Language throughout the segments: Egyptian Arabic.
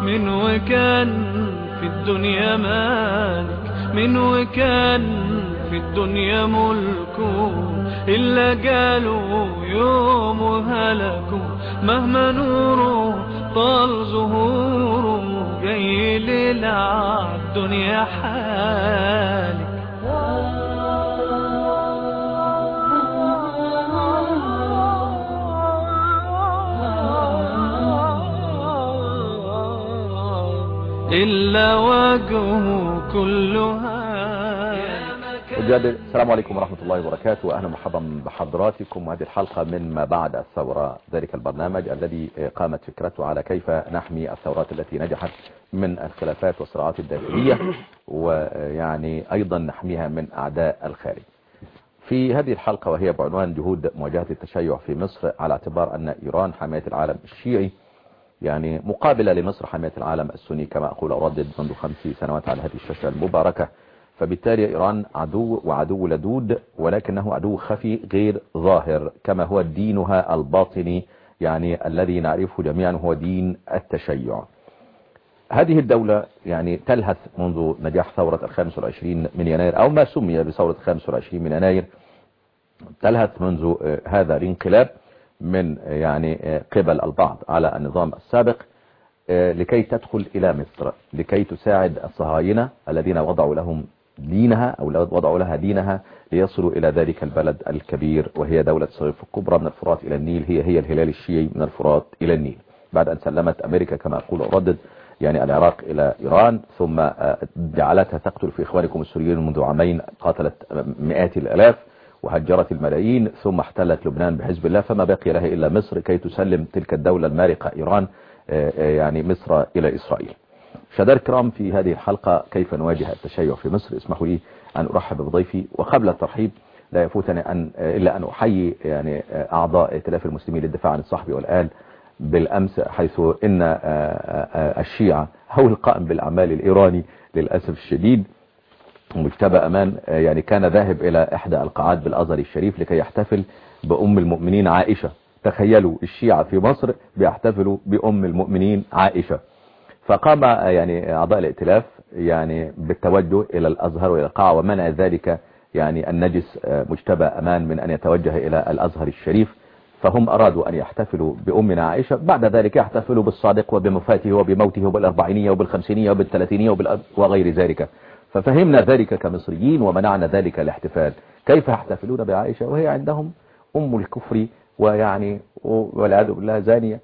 من وكان في الدنيا مالك من وكان في الدنيا ملكه إلا قالوا يوم هلكوا مهما نوره طال ظهوره جاي ليلة الدنيا حالك إلا وجهه كلها أجدد السلام عليكم ورحمة الله وبركاته وأهلا مرحبا بحضراتكم وهذه الحلقة من ما بعد الثورة ذلك البرنامج الذي قامت فكرته على كيف نحمي الثورات التي نجحت من الخلافات والصراعات الداخلية ويعني أيضا نحميها من أعداء الخارج في هذه الحلقة وهي بعنوان جهود مواجهة التشيع في مصر على اعتبار أن إيران حماية العالم الشيعي يعني مقابلة لمصر حماية العالم السني كما أقول أردد منذ خمس سنوات على هذه الشاشة المباركة فبالتالي إيران عدو وعدو لدود ولكنه عدو خفي غير ظاهر كما هو دينها الباطني يعني الذي نعرفه جميعا هو دين التشيع هذه الدولة يعني تلهث منذ نجاح ثورة الخامس والعشرين من يناير أو ما سمي بثورة الخامس والعشرين من يناير تلهث منذ هذا الانقلاب من يعني قبل البعض على النظام السابق لكي تدخل إلى مصر لكي تساعد الصهاينة الذين وضعوا لهم دينها أو وضعوا لها دينها ليصلوا إلى ذلك البلد الكبير وهي دولة صرف الكبرى من الفرات إلى النيل هي هي الهلال الشيعي من الفرات إلى النيل بعد أن سلمت أمريكا كما أقول أردد يعني العراق إلى إيران ثم جعلتها تقتل في إخوانكم السوريين منذ عامين قاتلت مئات الألاف وهجرت الملايين ثم احتلت لبنان بحزب الله فما بقي لها إلا مصر كي تسلم تلك الدولة المارقة إيران يعني مصر إلى إسرائيل شدار كرام في هذه الحلقة كيف نواجه التشيع في مصر اسمحوا لي أن أرحب بضيفي وقبل الترحيب لا يفوتني أن إلا أن أحيي يعني أعضاء ائتلاف المسلمين للدفاع عن الصحب والآل بالأمس حيث إن الشيعة هو القائم بالأعمال الإيراني للأسف الشديد مجتبى أمان يعني كان ذاهب إلى إحدى القاعات بالأزهر الشريف لكي يحتفل بأم المؤمنين عائشة تخيلوا الشيعة في مصر بيحتفلوا بأم المؤمنين عائشة فقام يعني أعضاء الائتلاف يعني بالتوجه إلى الأزهر وإلى القاعة ومنع ذلك يعني النجس مجتبى أمان من أن يتوجه إلى الأزهر الشريف فهم أرادوا أن يحتفلوا بأمنا عائشة بعد ذلك يحتفلوا بالصادق وبمفاته وبموته وبالأربعينية وبالخمسينية وبالثلاثينية وغير ذلك ففهمنا ذلك كمصريين ومنعنا ذلك الاحتفال كيف يحتفلون بعائشة وهي عندهم أم الكفر ويعني والعياذ بالله زانية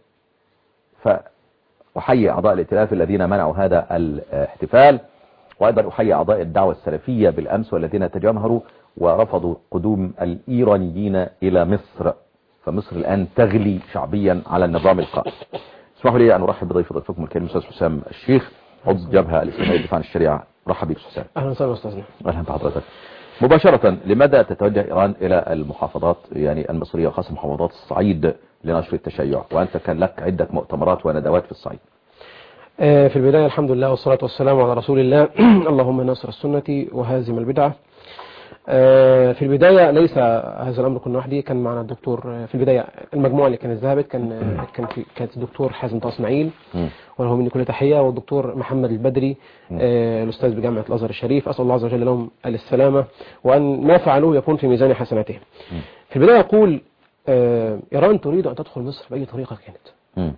فأحيي أعضاء الائتلاف الذين منعوا هذا الاحتفال وأيضا أحيي أعضاء الدعوة السلفية بالأمس والذين تجمهروا ورفضوا قدوم الإيرانيين إلى مصر فمصر الآن تغلي شعبيا على النظام القائم اسمحوا لي أن أرحب بضيف ضيفكم الكريم الأستاذ حسام الشيخ عضو الجبهة الإسلامية للدفاع عن الشريعة رحب بك حسام أهلا وسهلا أستاذنا أهلا بحضرتك مباشرة لماذا تتوجه إيران إلى المحافظات يعني المصرية وخاصة محافظات الصعيد لنشر التشيع وأنت كان لك عدة مؤتمرات وندوات في الصعيد في البداية الحمد لله والصلاة والسلام على رسول الله اللهم نصر السنة وهازم البدعة في البداية ليس هذا الأمر كنا وحدي كان معنا الدكتور في البداية المجموعة اللي كانت ذهبت كان كان في كانت الدكتور حازم طه اسماعيل وله مني كل تحية والدكتور محمد البدري الأستاذ بجامعة الأزهر الشريف أسأل الله عز وجل لهم السلامة وأن ما فعلوه يكون في ميزان حسناتهم في البداية يقول إيران تريد أن تدخل مصر بأي طريقة كانت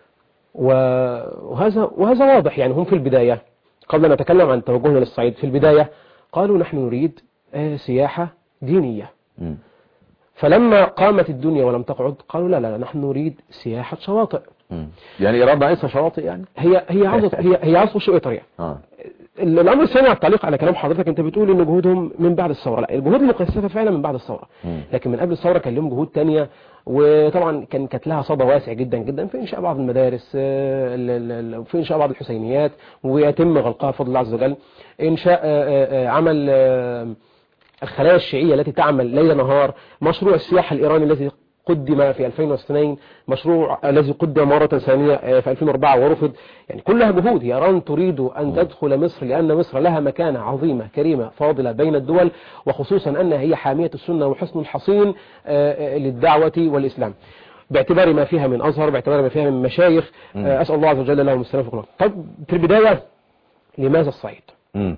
وهذا وهذا واضح يعني هم في البداية قبل أن نتكلم عن توجهنا للصعيد في البداية قالوا نحن نريد سياحة دينية م. فلما قامت الدنيا ولم تقعد قالوا لا لا نحن نريد سياحة شواطئ م. يعني إيران ناقصها شواطئ يعني هي هي عاوزة هي هي عاوزة شو طريقة آه. الأمر الثاني على التعليق على كلام حضرتك أنت بتقول إن جهودهم من بعد الثورة لا الجهود المكثفة فعلا من بعد الثورة م. لكن من قبل الثورة كان لهم جهود تانية وطبعا كان كانت لها صدى واسع جدا جدا في إنشاء بعض المدارس في إنشاء بعض الحسينيات ويتم غلقها بفضل الله عز وجل إنشاء عمل الخلايا الشيعية التي تعمل ليل نهار مشروع السياحة الإيراني الذي قدم في 2002 مشروع الذي قدم مرة ثانية في 2004 ورفض يعني كلها جهود هي إيران تريد أن تدخل مصر لأن مصر لها مكانة عظيمة كريمة فاضلة بين الدول وخصوصا أنها هي حامية السنة وحصن الحصين للدعوة والإسلام باعتبار ما فيها من أزهر باعتبار ما فيها من مشايخ آه، أسأل الله عز وجل لهم السلام في القرآن طب في البداية لماذا الصعيد مم.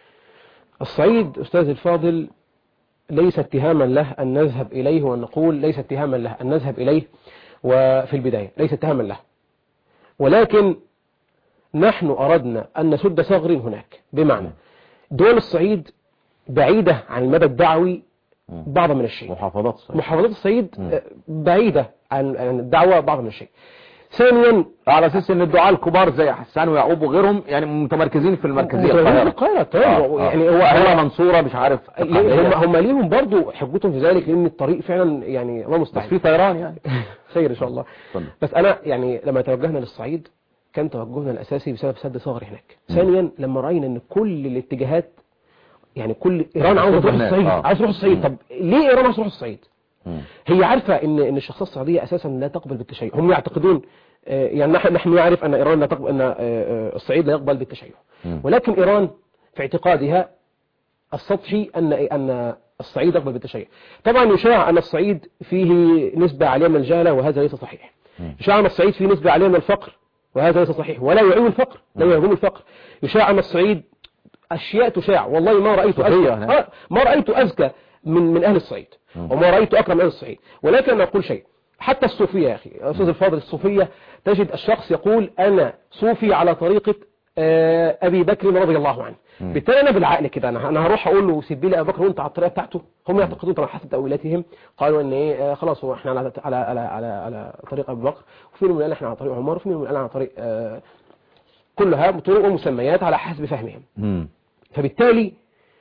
الصعيد أستاذ الفاضل ليس اتهاما له أن نذهب إليه وأن نقول ليس اتهاما له أن نذهب إليه وفي البداية ليس اتهاما له ولكن نحن أردنا أن نسد ثغر هناك بمعنى دول الصعيد بعيدة عن المدى الدعوي بعضا من الشيء محافظات الصعيد محافظات الصعيد آه، بعيدة عن عن الدعوة بعضا من الشيء ثانيا على اساس ان الدعاء الكبار زي حسان ويعقوب وغيرهم يعني متمركزين في المركزيه متواجدين في القاهره القاهرة آه، طيب آه. يعني هو هو هو منصوره مش عارف هم هم ليهم برضو حجتهم في ذلك لان الطريق فعلا يعني الله بس المستعان في طيران يعني خير ان شاء الله اتفضل. بس انا يعني لما توجهنا للصعيد كان توجهنا الاساسي بسبب سد ثغر هناك ثانيا لما راينا ان كل الاتجاهات يعني كل ايران عاوزه تروح هناك، الصعيد آه. عاوزه تروح الصعيد طب ليه ايران عاوزه تروح الصعيد مم. هي عارفة ان ان الشخصية السعودية اساسا لا تقبل بالتشيع هم يعتقدون آه، يعني نحن نحن نعرف ان ايران لا تقبل ان آه، آه، الصعيد لا يقبل بالتشيع مم. ولكن ايران في اعتقادها السطحي ان ان الصعيد يقبل بالتشيع طبعا يشاع ان الصعيد فيه نسبة عالية من الجهلة وهذا ليس صحيح يشاع ان الصعيد فيه نسبة عالية من الفقر وهذا ليس صحيح ولا يعين الفقر لا يعين الفقر يشاع ان الصعيد اشياء تشاع والله ما رايت صحيح، ازكى نعم. آه، ما رايت ازكى من من اهل الصعيد وما رايت اكرم من اهل الصعيد ولكن أنا اقول شيء حتى الصوفيه يا اخي استاذ الفاضل الصوفيه تجد الشخص يقول انا صوفي على طريقه آه، ابي بكر رضي الله عنه بالتالي انا بالعقل كده انا انا هروح اقول له سيب لي ابو بكر وانت على الطريقه بتاعته هم يعتقدون طبعا حسب تاويلاتهم قالوا ان ايه آه، خلاص هو احنا على على على على, على طريق ابو بكر وفي منهم قال احنا على طريق عمر وفي منهم قال على طريق آه، كلها طرق ومسميات على حسب فهمهم مم. فبالتالي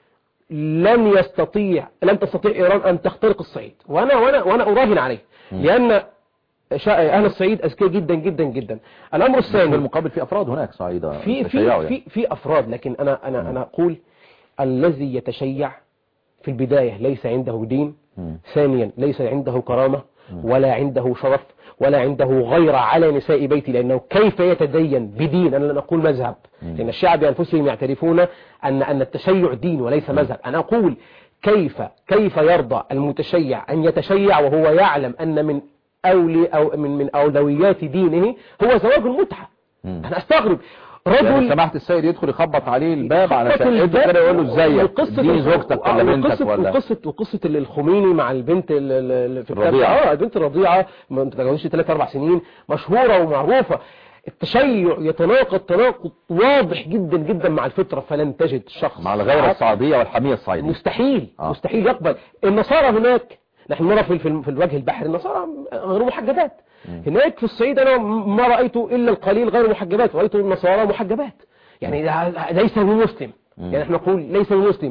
لن يستطيع لن تستطيع إيران أن تخترق الصعيد وأنا وأنا وأنا أراهن عليه لأن شا- أهل الصعيد أذكياء جدا جدا جدا الأمر في الثاني المقابل في افراد هناك صعيدة في تشيعوا في يعني. في في أفراد لكن أنا أنا أنا أقول الذي يتشيع في البداية ليس عنده دين مم. ثانيا ليس عنده كرامة ولا عنده شرف ولا عنده غير على نساء بيتي لأنه كيف يتدين بدين أنا لن أقول مذهب لأن الشعب بأنفسهم يعترفون أن أن التشيع دين وليس مذهب أنا أقول كيف كيف يرضى المتشيع أن يتشيع وهو يعلم أن من أولي أو من من أولويات دينه هو زواج المتعة مم. أنا أستغرب يعني رجل سمحت السيد يدخل يخبط عليه الباب على خبط شقته الباب كده يقول له ازيك وقصة دي ال- زوجتك آه، ولا بنتك وقصة ولا وقصة وقصة اللي الخميني مع البنت ال- ال- ال- في الكتاب. الرضيعة. اه البنت الرضيعة ما تتجاوزش 3 4 سنين مشهورة ومعروفة التشيع يتناقض تناقض واضح جدا جدا مع الفطرة فلن تجد شخص مع الغيرة الصعيدية والحمية الصعيدية مستحيل آه. مستحيل يقبل النصارى هناك نحن نرى في في في الوجه البحري النصارى غير محجبات هناك في الصعيد انا ما رأيت الا القليل غير محجبات رأيت النصارى محجبات يعني ده ليس من مسلم يعني احنا نقول ليس من مسلم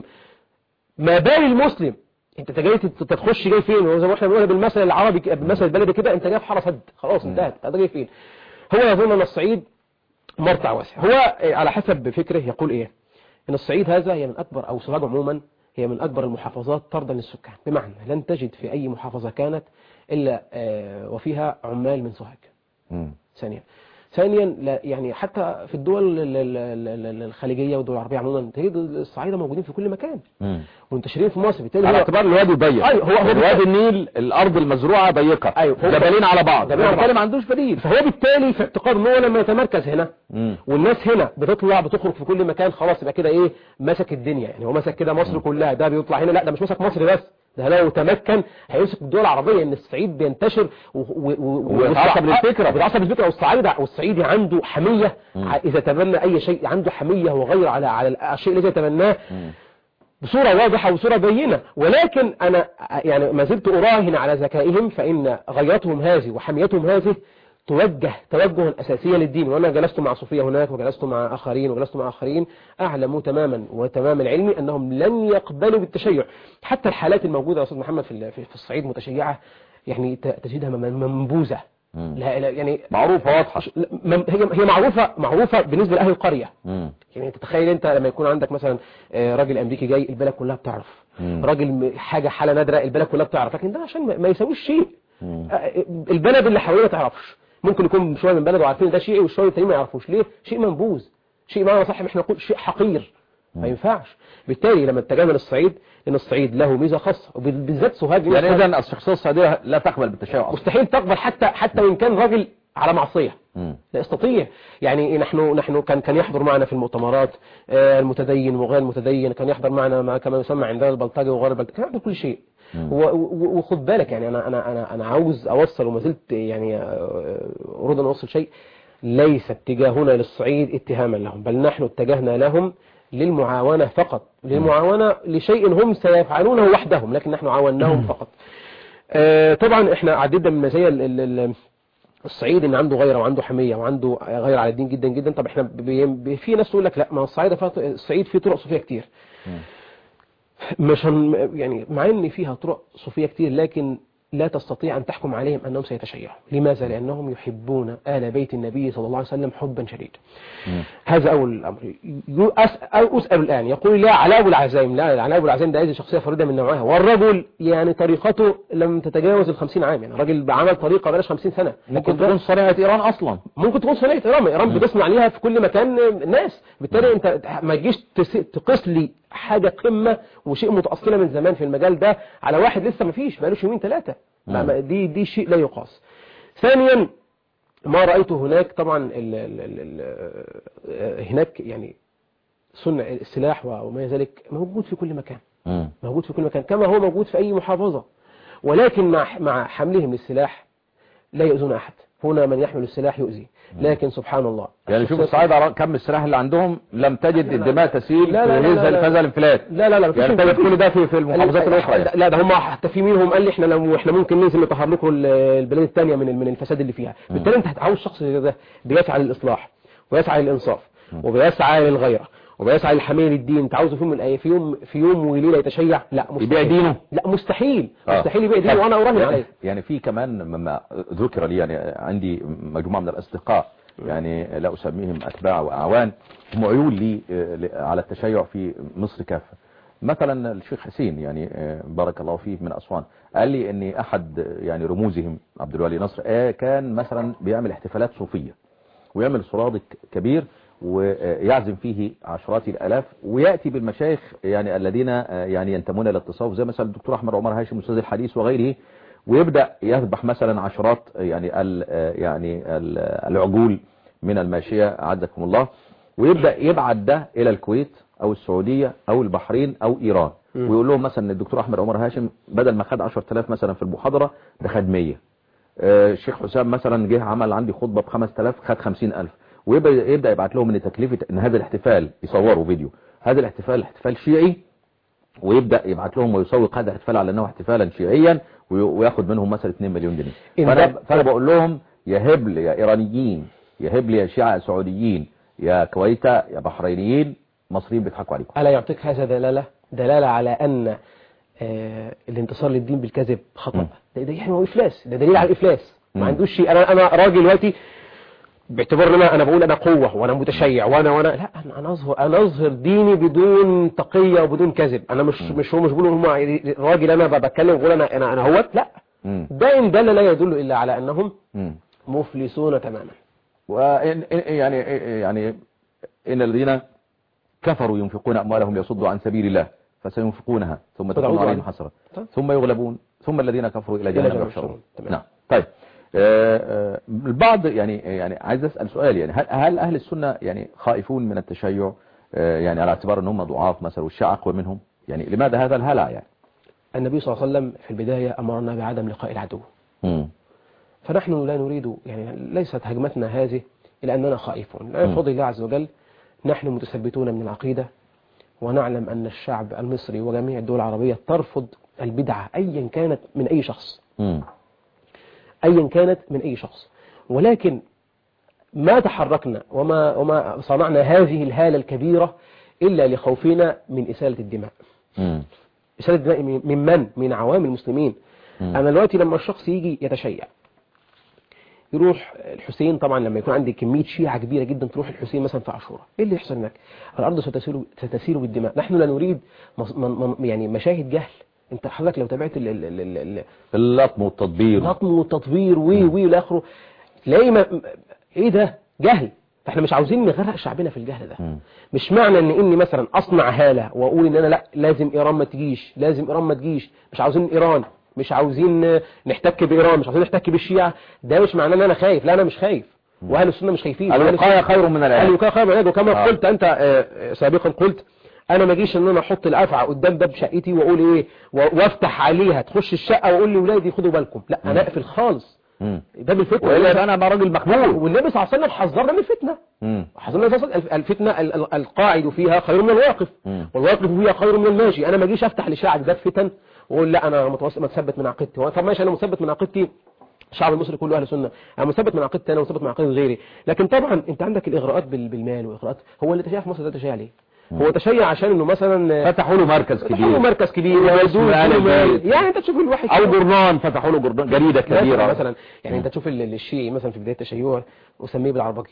ما بال المسلم انت جاي تت- تخش جاي فين وزي ما احنا بنقولها بالمثل العربي ك- بالمثل البلدي كده انت جاي في حرس هد خلاص انتهت انت جاي فين هو يظن ان الصعيد مرتع واسع هو آه، على حسب فكره يقول ايه ان الصعيد هذا هي من اكبر او سوهاج عموما هي من اكبر المحافظات طردا للسكان بمعنى لن تجد في اي محافظة كانت الا آه، وفيها عمال من سوهاج مم. ثانيا ثانيا لا يعني حتى في الدول ال- ال- ال- ال- الخليجية والدول العربية عموما تجد الصعايدة موجودين في كل مكان مم. منتشرين في مصر بالتالي على هو- اعتبار الوادي ضيق أيوه، هو- هو وادي النيل الارض المزروعة ضيقة أيوه، هو- جبلين على بعض جبلين على وبالتالي بعض. ما عندوش بديل فهو بالتالي في اعتقاد ان هو لما يتمركز هنا مم. والناس هنا بتطلع بتخرج في كل مكان خلاص يبقى كده ايه مسك الدنيا يعني هو مسك كده مصر كلها ده بيطلع هنا لا ده مش مسك مصر بس ده لو تمكن هيمسك الدول العربية ان الصعيد بينتشر و- و- و- ويتعصب والصع- للفكرة. بيتعصب للفكرة والصعيد والصعيدي عنده حمية ع- اذا تبنى اي شيء عنده حمية وغير على على الشيء الذي يتبناه بصورة واضحة وصورة بينة ولكن أنا يعني ما زلت أراهن على ذكائهم فإن غيرتهم هذه وحميتهم هذه توجه توجها أساسيا للدين وأنا جلست مع صوفيا هناك وجلست مع آخرين وجلست مع آخرين أعلموا تماما وتمام العلم أنهم لن يقبلوا بالتشيع حتى الحالات الموجودة يا أستاذ محمد في ال- في في الصعيد متشيعة يعني ت- تجدها م- منبوذة لا لا يعني معروفة واضحة لا، م- هي هي معروفة معروفة بالنسبة لأهل القرية مم. يعني تتخيل انت لما يكون عندك مثلا آه، راجل امريكي جاي البلد كلها بتعرف مم. راجل م- حاجة حالة نادرة البلد كلها بتعرف لكن ده عشان ما- ما يساويش شيء آه، البلد اللي حواليه ما تعرفش ممكن يكون شوية من بلده وعارفين ده شيعي والشوية التانيين ما يعرفوش ليه شيء منبوذ شيء معنى صح احنا نقول شيء حقير ما ينفعش بالتالي لما اتجهنا للصعيد ان الصعيد له ميزه خاصه وبالذات سوهاج يعني اذا الشخصيه الصعيديه لا تقبل بالتشيع أصلاً. مستحيل تقبل حتى حتى وان كان راجل على معصيه مم. لا يستطيع يعني نحن نحن كان كان يحضر معنا في المؤتمرات آه، المتدين وغير المتدين كان يحضر معنا ما كما يسمى عندنا البلطجي وغير البلطجي كان يحضر كل شيء مم. و- و- وخد بالك يعني انا انا انا انا عاوز اوصل وما زلت يعني آه، اريد ان اوصل شيء ليس اتجاهنا للصعيد اتهاما لهم بل نحن اتجهنا لهم للمعاونة فقط للمعاونة لشيء هم سيفعلونه وحدهم لكن نحن عاوناهم فقط آه، طبعا احنا عددنا من مزايا ال- ال- ال- الصعيد ان عنده غيره وعنده حميه وعنده غير على الدين جدا جدا طب احنا بي- بي- في ناس تقول لك لا ما الصعيد فيها الصعيد فيه طرق صوفيه كتير مم. مش هن يعني مع ان فيها طرق صوفيه كتير لكن لا تستطيع ان تحكم عليهم انهم سيتشيعوا لماذا لانهم يحبون ال بيت النبي صلى الله عليه وسلم حبا شديدا مم. هذا اول الامر يو- أس- أو اسال الان يقول لا علاء ابو العزايم لا علاء ابو العزايم ده هذه شخصيه فريده من نوعها والرجل يعني طريقته لم تتجاوز ال 50 عام يعني راجل عمل طريقه بلاش 50 سنه ممكن لكن ده- تكون صناعه ايران اصلا ممكن تكون صناعة إيران إيران بتصنع ليها في كل مكان ناس بالتالي أنت ما تجيش تس- تقيس لي حاجة قمة وشيء متأصلة من زمان في المجال ده على واحد لسه ما فيش بقالوش يومين ثلاثة ما- ما- دي دي شيء لا يقاس ثانيا ما رأيته هناك طبعا ال ال ال ال هناك يعني صنع السلاح وما ذلك موجود في كل مكان مم. موجود في كل مكان كما هو موجود في أي محافظة ولكن مع مع حملهم للسلاح لا يؤذون أحد هنا من يحمل السلاح يؤذي لكن سبحان الله يعني شوف الشخصية- الصعايدة كم السلاح اللي عندهم لم تجد الدماء تسيل لا، لا، لا، في لا، لا. هذا الانفلات لا لا لا مفيش يعني إمكانية. تجد كل ده في في المحافظات الاخرى يعني. لا ده هم حتى في منهم قال لي احنا لو احنا ممكن ننزل نطهر لكم ال- البلاد الثانيه من من الفساد اللي فيها بالتالي انت هتعوز شخص زي ده بيسعى للاصلاح ويسعى للانصاف وبيسعى للغيره وبيسعى للحمايه للدين انت عاوزه في يوم من الأي- في يوم في يوم وليله يتشيع لا مستحيل يبيع دينه؟ لا مستحيل آه. مستحيل يبيع دينه طب، وانا اراهن يعني- عليه يعني في كمان مما ذكر لي يعني عندي مجموعة من الأصدقاء يعني لا أسميهم أتباع وأعوان هم عيون لي آه، ل- على التشيع في مصر كافة مثلا الشيخ حسين يعني آه، بارك الله فيه من أسوان قال لي أن أحد آه، يعني رموزهم عبد الولي نصر آه، كان مثلا بيعمل احتفالات صوفية ويعمل سرادق كبير ويعزم فيه عشرات الآلاف ويأتي بالمشايخ يعني الذين آه، يعني ينتمون إلى التصوف زي مثلا الدكتور أحمد عمر هاشم أستاذ الحديث وغيره ويبدأ يذبح مثلا عشرات يعني ال يعني ال العجول من الماشية أعزكم الله ويبدأ يبعت ده إلى الكويت أو السعودية أو البحرين أو إيران ويقول لهم مثلا الدكتور أحمد عمر هاشم بدل ما خد 10000 مثلا في المحاضرة ده خد 100 آه، الشيخ حسام مثلا جه عمل عندي خطبة ب 5000 خد 50000 ويبدأ يبدأ يبعت لهم ان تكلفة ان هذا الاحتفال يصوروا فيديو هذا الاحتفال احتفال شيعي ويبدأ يبعت لهم ويسوق هذا الاحتفال على انه احتفالا شيعيا وي- وياخد منهم مثلا 2 مليون جنيه إن فانا, ده- فأنا بقول لهم يا هبل يا ايرانيين يا هبل يا شيعة سعوديين يا كويتة يا بحرينيين مصريين بيضحكوا عليكم ألا يعطيك هذا دلالة دلالة على أن آه، الانتصار للدين بالكذب خطأ ده ده يعني هو إفلاس ده دليل على الإفلاس مم. ما عندوش شيء أنا أنا راجل دلوقتي باعتبار ان انا انا بقول انا قوه وانا متشيع وانا وانا لا انا انا اظهر انا اظهر ديني بدون تقيه وبدون كذب انا مش مش هو مش بقول هم راجل انا بتكلم بقول انا انا انا هوت لا مم. ده ان دل لا يدل الا على انهم مم. مفلسون تماما وإن إن- يعني يعني إن الذين كفروا ينفقون أموالهم ليصدوا عن سبيل الله فسينفقونها ثم تكون فتعود عليهم عليهم. حسرة طيب. ثم يغلبون ثم الذين كفروا إلى إلى جهنم جهنم يحشرون يحشرون. تمام. نعم طيب آه، آه، البعض يعني يعني عايز أسأل سؤال يعني هل, هل أهل السنة يعني خائفون من التشيع آه، يعني على اعتبار أنهم ضعاف مثلا والشيعة أقوى منهم يعني لماذا هذا الهلع يعني النبي صلى الله عليه وسلم في البدايه امرنا بعدم لقاء العدو مم. فنحن لا نريد يعني ليست هجمتنا هذه إلى أننا خائفون لا مم. بفضل الله عز وجل نحن متثبتون من العقيدة ونعلم أن الشعب المصري وجميع الدول العربية ترفض البدعة أيا كانت من أي شخص مم. أيا كانت من أي شخص ولكن ما تحركنا وما, وما صنعنا هذه الهالة الكبيرة إلا لخوفنا من إسالة الدماء مم. إسالة الدماء من من من؟ من عوام المسلمين مم. أنا دلوقتي لما الشخص يجي يتشيع يروح الحسين طبعا لما يكون عندي كمية شيعة كبيرة جدا تروح الحسين مثلا في عاشوراء ايه اللي يحصل هناك الارض ستسير ستسير بالدماء نحن لا نريد مص- من من يعني مشاهد جهل انت حضرتك لو تابعت ال- ال- ال- ال- اللطم والتطبير اللطم والتطوير وي وي والى اخره تلاقي ما ايه ده جهل فاحنا مش عاوزين نغرق شعبنا في الجهل ده مش معنى ان اني مثلا اصنع هالة واقول ان انا لا لازم ايران ما تجيش لازم ايران ما تجيش مش عاوزين ايران مش عاوزين نحتك بايران مش عاوزين نحتك بالشيعة ده مش معناه ان انا خايف لا انا مش خايف واهل السنه مش خايفين الوقايه خير من العلاج الوقايه خير من العلاج وكما آه. قلت انت آه، سابقا قلت انا ما اجيش ان انا احط الافعى قدام باب شقتي واقول ايه وافتح عليها تخش الشقه واقول لاولادي خدوا بالكم لا انا اقفل خالص باب الفتنه والا انا بقى راجل مقبول والنبي صلى الله عليه وسلم حذرنا من الفتنه حذرنا الفتنه القاعد فيها خير من الواقف والواقف فيها خير من الماشي انا ما اجيش افتح لشعب باب فتن واقول لا انا متثبت من عقيدتي طب ماشي انا مثبت من عقيدتي الشعب المصري كله اهل سنه انا مثبت من عقيدتي انا مثبت من عقيده غيري لكن طبعا انت عندك الاغراءات بالمال واغراءات هو اللي تشيع في مصر ده تشيع ليه هو تشيع عشان انه مثلا فتحوا له مركز كبير فتحوا له مركز كبير يعني انت تشوف الواحد او جرنان فتحوا له جرنان جريده كبيره مثلا يعني انت تشوف الشيعي مثلا في بدايه التشيع وسميه بالعربجي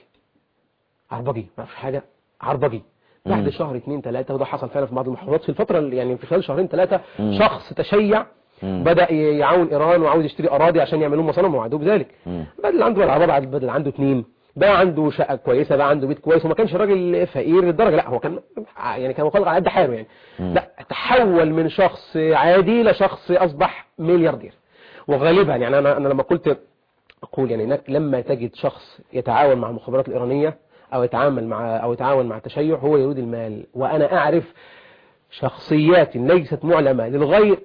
عربجي ما فيش حاجه عربجي بعد شهر اثنين ثلاثة وده حصل فعلا في بعض المحافظات في الفترة يعني في خلال شهرين ثلاثة شخص تشيع بدأ يعاون إيران وعاوز يشتري أراضي عشان يعملوا مصانع وعدوا بذلك بدل عنده العربة بدل عنده اثنين بقى عنده شقة كويسة بقى عنده بيت كويس وما كانش راجل فقير للدرجة لا هو كان يعني كان مقالق على قد حاله يعني لا تحول من شخص عادي لشخص أصبح ملياردير وغالبا يعني أنا, أنا لما قلت أقول يعني هناك لما تجد شخص يتعاون مع المخابرات الإيرانية أو يتعامل مع أو يتعاون مع التشيع هو يريد المال وأنا أعرف شخصيات ليست معلمة للغير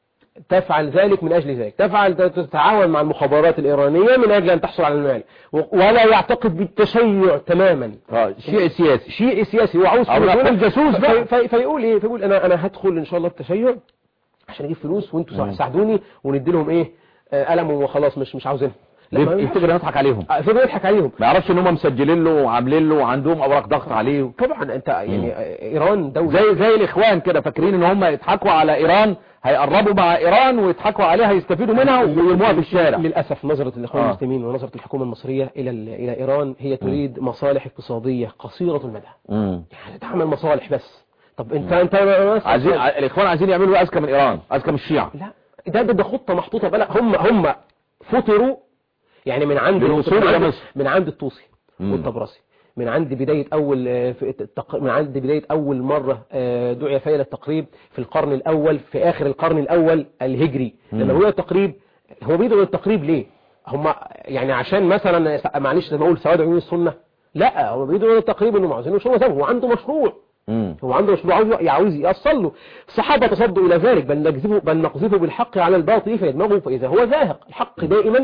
تفعل ذلك من أجل ذلك تفعل تتعاون مع المخابرات الإيرانية من أجل أن تحصل على المال ولا يعتقد بالتشيع تماما آه، شيء سياسي شيء سياسي هو عاوز فلوس الجاسوس في فيقول إيه فيقول أنا أنا هدخل إن شاء الله التشيع عشان أجيب فلوس وأنتوا ساعدوني وندي لهم إيه قلم وخلاص مش مش عاوزينها يفتكر يضحك عليهم يفتكر يضحك عليهم ما يعرفش ان هم مسجلين له وعاملين له وعندهم اوراق ضغط عليه طبعا انت يعني ايران دوله زي زي الاخوان كده فاكرين ان هم يضحكوا على ايران هيقربوا مع ايران ويضحكوا عليها يستفيدوا منها ويرموها في الشارع للاسف نظره الاخوان آه. المسلمين ونظره الحكومه المصريه الى الى ايران هي تريد مصالح اقتصاديه قصيره المدى يعني تعمل مصالح بس طب انت انت عايزين الاخوان عايزين يعملوا اذكى من ايران اذكى من الشيعة لا ده ده, ده خطه محطوطه بلا هم هم فطروا يعني من عند الوصول من عند الطوسي والطبرسي من عند بداية أول من عند بداية أول مرة آه، دعي فيها التقريب في القرن الأول في آخر القرن الأول الهجري لما هو التقريب هو بيدعو التقريب ليه هم يعني عشان مثلا معلش زي ما اقول سواد عيون السنة لا هو بيدعو التقريب انه عاوزين شو هو عنده مشروع هو عنده مشروع عاوز عاوز يوصل له الصحابة تصدوا إلى ذلك بل نقذفه بل نقذفه بالحق على الباطل فيدمغه فإذا هو زاهق الحق دائما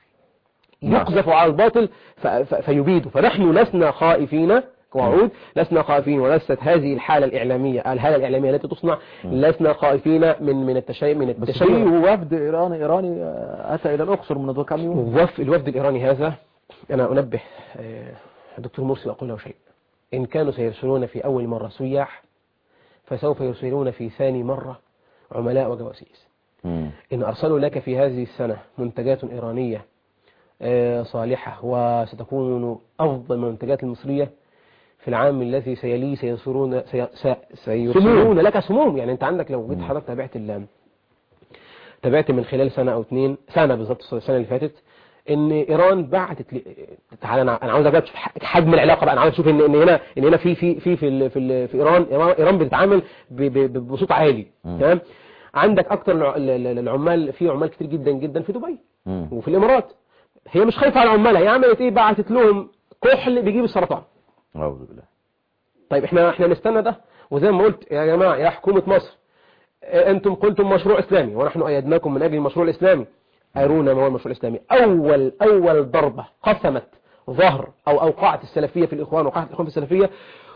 يقذف على الباطل فيبيده فنحن لسنا خائفين وعود لسنا خائفين ولست هذه الحالة الإعلامية الحالة الإعلامية التي تصنع لسنا خائفين من من التشيع من التشيع وفد إيراني إيراني أتى إلى الأقصر منذ كم يوم الوفد الإيراني هذا أنا أنبه الدكتور مرسي أقول له شيء إن كانوا سيرسلون في أول مرة سياح فسوف يرسلون في ثاني مرة عملاء وجواسيس إن أرسلوا لك في هذه السنة منتجات إيرانية آه، صالحة وستكون أفضل من المنتجات المصرية في العام الذي سيليه سيصيرون سيرسلون لك سموم يعني انت عندك لو جيت حضرتك تابعت تابعت من خلال سنة او اتنين سنة بالظبط السنة اللي فاتت ان ايران بعتت لي تعالى انا انا عاوز اجيب حجم العلاقه بقى انا عاوز اشوف ان ان هنا ان هنا في في في في في, في ايران ايران بتتعامل بصوت عالي تمام عندك اكتر العمال في عمال كتير جدا جدا في دبي وفي الامارات هي مش خايفة على عمالها هي عملت ايه بعتت لهم كحل بيجيب السرطان اعوذ بالله طيب احنا احنا نستنى ده وزي ما قلت يا جماعة يا حكومة مصر انتم قلتم مشروع اسلامي ونحن ايدناكم من اجل المشروع الاسلامي ارونا ما هو المشروع الاسلامي اول اول ضربة قسمت ظهر او اوقعت السلفية في الاخوان وقعت الاخوان في السلفية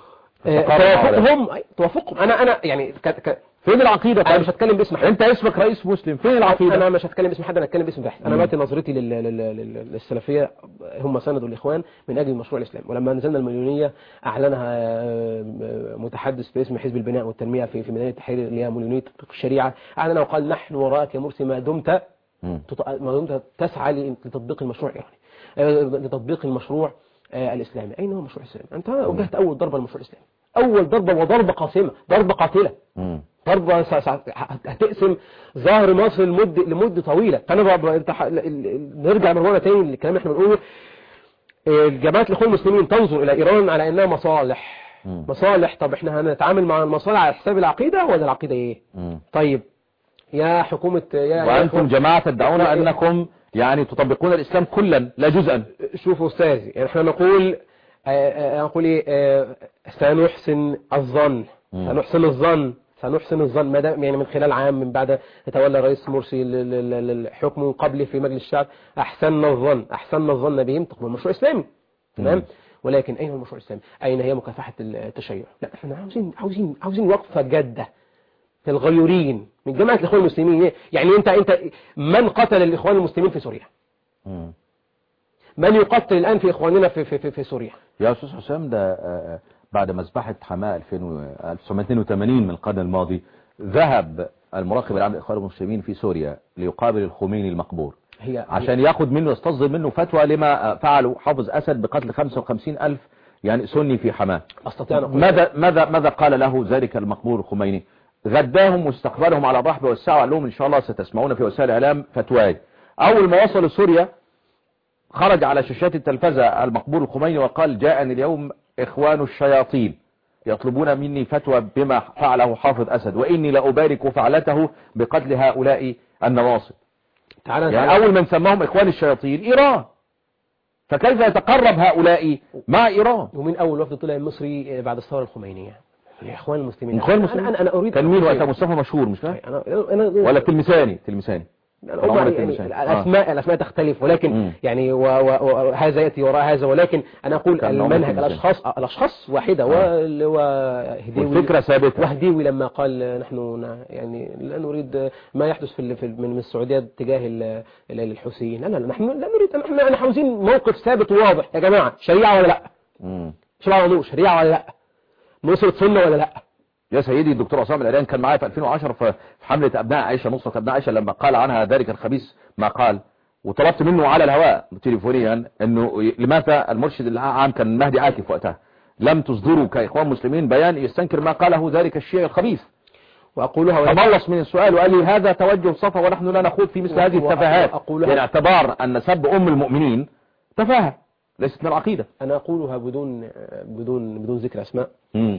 توافقهم توافقهم انا انا يعني ك ك فين العقيدة انا مش هتكلم باسم حد انت اسمك رئيس مسلم فين العقيدة انا مش هتكلم باسم حد انا هتكلم باسم بحث انا دلوقتي نظرتي للسلفية هم سندوا الاخوان من اجل المشروع الاسلامي ولما نزلنا المليونية اعلنها آه، متحدث باسم حزب البناء والتنمية في في ميدان التحرير اللي هي مليونية الشريعة اعلن وقال نحن وراك يا مرسي ما دمت ما دمت تسعى لتطبيق المشروع الايراني آه، لتطبيق المشروع آه، الاسلامي اين هو المشروع الاسلامي انت وجهت اول ضربة للمشروع الاسلامي اول ضربة وضربة قاسمة ضربة قاتلة ضربة هتقسم ظهر مصر لمدة لمدة طويلة فانا نرجع مرة تاني للكلام اللي احنا بنقوله جماعة الإخوان المسلمين تنظر إلى إيران على أنها مصالح مم. مصالح طب احنا هنتعامل مع المصالح على حساب العقيدة ولا العقيدة ايه مم. طيب يا حكومة يا يا وأنتم إخوان- جماعة تدعون أنكم يعني تطبقون الإسلام كلا لا جزءا شوفوا أستاذي يعني احنا نقول آه، آه، نقول ايه آه، سنحسن الظن مم. سنحسن الظن سنحسن الظن ما دام يعني من خلال عام من بعد تولى الرئيس مرسي ال- ال- ال- الحكم من قبل في مجلس الشعب احسننا الظن احسننا الظن بهم تقبل مشروع اسلامي تمام مم. ولكن اين هو المشروع الاسلامي اين هي مكافحه التشيع لا احنا عاوزين عاوزين عاوزين وقفه جاده الغيورين من جماعه الاخوان المسلمين يعني انت انت من قتل الاخوان المسلمين في سوريا مم. من يقتل الان في اخواننا في في في, في سوريا يا أستاذ حسام ده آه، بعد مذبحة حماة 2000 و- 1982 من القرن الماضي ذهب المراقب العام للإخوان المسلمين في سوريا ليقابل الخميني المقبور هي عشان ياخد منه يستصدر منه فتوى لما آه، فعله حافظ أسد بقتل 55 ألف يعني سني في حماة استطيع ان اقول ماذا ماذا ماذا قال له ذلك المقبور الخميني غداهم واستقبلهم على الرحب والسعة قال لهم ان شاء الله ستسمعون في وسائل الاعلام فتواي اول ما وصلوا سوريا خرج على شاشات التلفزة المقبور الخميني وقال جاءني اليوم اخوان الشياطين يطلبون مني فتوى بما فعله حافظ اسد واني لابارك فعلته بقتل هؤلاء النواصب تعالى يعني تعالى- اول من سماهم اخوان الشياطين ايران فكيف يتقرب هؤلاء مع ايران ومن اول وفد طلع المصري بعد الثوره الخمينيه الاخوان المسلمين الإخوان المسلمين؟ انا انا اريد كان مين وقتها مصطفى مشهور مش فاهم انا انا ولا تلمساني تلمساني يعني عمر هم التلمساني. يعني الاسماء الاسماء تختلف ولكن مم. يعني و- و- وهذا ياتي وراء هذا ولكن انا اقول كان عمر المنهج التلمساني. الاشخاص الاشخاص واحده وال- وهديوي والفكرة ثابتة وهديوي لما قال نحن ن- يعني لا نريد ما يحدث في ال- في ال- من من السعوديه تجاه ال- ال- الحوثيين لا لا لا، نحن لا نريد نحن نحن عاوزين موقف ثابت وواضح يا جماعه شريعه ولا لا مم. شريعه ولا لا شريعه ولا لا نصرة سنه ولا لا يا سيدي الدكتور عصام العريان كان معايا في 2010 في في حملة أبناء عائشة نصرة أبناء عائشة لما قال عنها ذلك الخبيث ما قال وطلبت منه على الهواء تليفونيا أنه ي- لماذا المرشد العام كان مهدي عاكف وقتها لم تصدروا كإخوان مسلمين بيان يستنكر ما قاله ذلك الشيعي الخبيث واقولها ولكن تملص من السؤال وقال لي هذا توجه صفا ونحن لا نخوض في مثل هذه وأ- التفاهات وأقولها- يعني اعتبار أن سب أم المؤمنين تفاهة ليست من العقيدة انا اقولها بدون بدون بدون ذكر اسماء مم.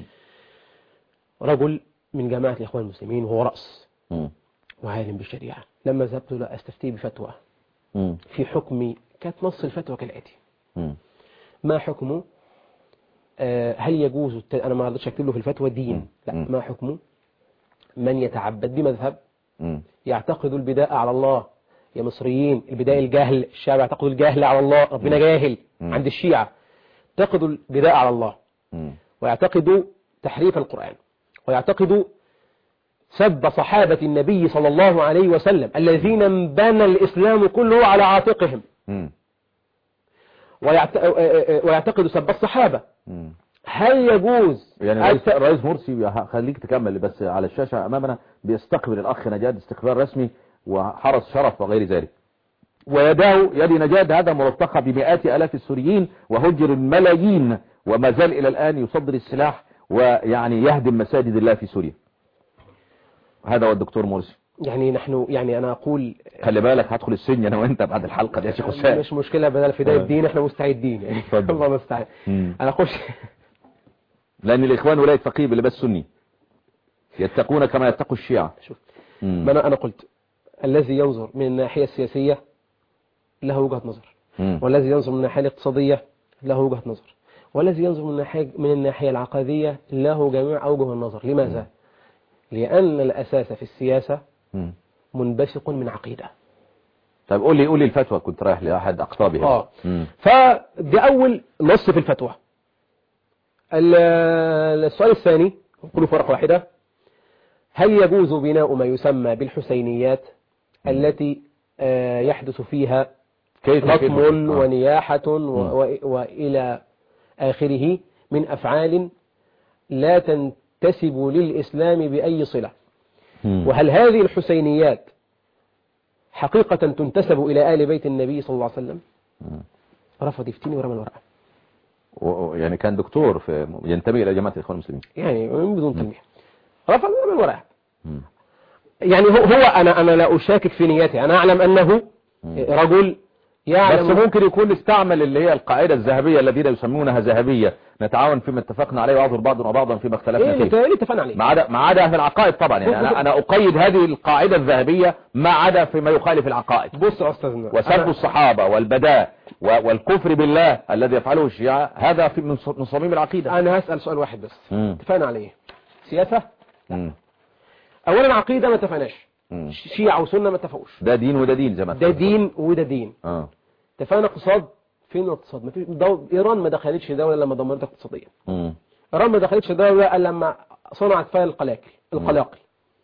رجل من جماعه الاخوان المسلمين وهو راس مم. وعالم بالشريعه لما ذهبت لا استفتي بفتوى مم. في حكم كانت نص الفتوى كالاتي مم. ما حكمه آه، هل يجوز الت... انا ما رضيتش اكتب له في الفتوى دين لا مم. ما حكمه من يتعبد بمذهب مم. يعتقد البداء على الله يا مصريين البداء الجهل الشعب يعتقد الجهل على الله ربنا جاهل مم. عند الشيعة يعتقد البداء على الله مم. ويعتقد تحريف القرآن ويعتقد سب صحابة النبي صلى الله عليه وسلم الذين انبنى الإسلام كله على عاتقهم مم. ويعت... ويعتقد سب الصحابة مم. هل يجوز يعني رئيس, الت- رئيس مرسي خليك تكمل بس على الشاشة أمامنا بيستقبل الأخ نجاد استقبال رسمي وحرس شرف وغير ذلك ويداه يد نجاد هذا ملتقى بمئات ألاف السوريين وهجر الملايين وما زال إلى الآن يصدر السلاح ويعني يهدم مساجد الله في سوريا هذا هو الدكتور مرسي يعني نحن يعني أنا أقول خلي بالك هدخل السجن أنا وأنت بعد الحلقة دي يا شيخ حسام مش مشكلة بدل فداء آه. الدين احنا مستعدين يعني اتفضل. الله المستعان مم. أنا أخش لأن الإخوان ولاية فقيه بلباس سني يتقون كما يتقوا الشيعة شوف مم. ما أنا أنا قلت الذي ينظر من الناحية السياسية له وجهة نظر مم. والذي ينظر من الناحية الاقتصادية له وجهة نظر والذي ينظر من الناحية من الناحية العقدية له جميع أوجه النظر لماذا؟ لأن الأساس في السياسة مم. منبثق من عقيدة طيب قول لي قول لي الفتوى كنت رايح لأحد أقطابها آه. مم. فدي أول نص في الفتوى ال- السؤال الثاني كله فرق واحدة هل يجوز بناء ما يسمى بالحسينيات التي آه، يحدث فيها كيف رقم كيف؟ آه. ونياحة و- و- وإلى آخره من أفعال لا تنتسب للإسلام بأي صلة مم. وهل هذه الحسينيات حقيقة تنتسب إلى آل بيت النبي صلى الله عليه وسلم مم. رفض يفتني ورمى الورقة و- و- يعني كان دكتور في ينتمي إلى جماعة الإخوان المسلمين يعني من بدون تلميح رفض ورمى الورقة مم. يعني هو, هو أنا, أنا لا أشاكك في نيته أنا أعلم أنه مم. رجل بس ممكن يكون استعمل اللي هي القاعدة الذهبية الذين يسمونها ذهبية نتعاون فيما اتفقنا عليه وعذر بعضنا وبعضا فيما اختلفنا ايه فيه اللي اتفقنا عليه ما عدا ما عدا في العقائد طبعا يعني انا انا اقيد هذه القاعدة الذهبية ما عدا فيما يخالف العقائد بص يا استاذنا وسب الصحابة والبداء و- والكفر بالله الذي يفعله الشيعة هذا في من ص- من صميم العقيدة انا هسأل سؤال واحد بس مم. اتفقنا عليه سياسة مم. اولا عقيدة ما اتفقناش مم. شيعة وسنة ما اتفقوش ده دين وده دين زي ما ده اتفقنا. دين وده دين اه اتفقنا اقتصاد فين الاقتصاد ما فيش دو... ايران ما دخلتش دولة لما دمرت اقتصاديا مم. ايران ما دخلتش دولة الا لما صنعت فيها القلاقل القلاقل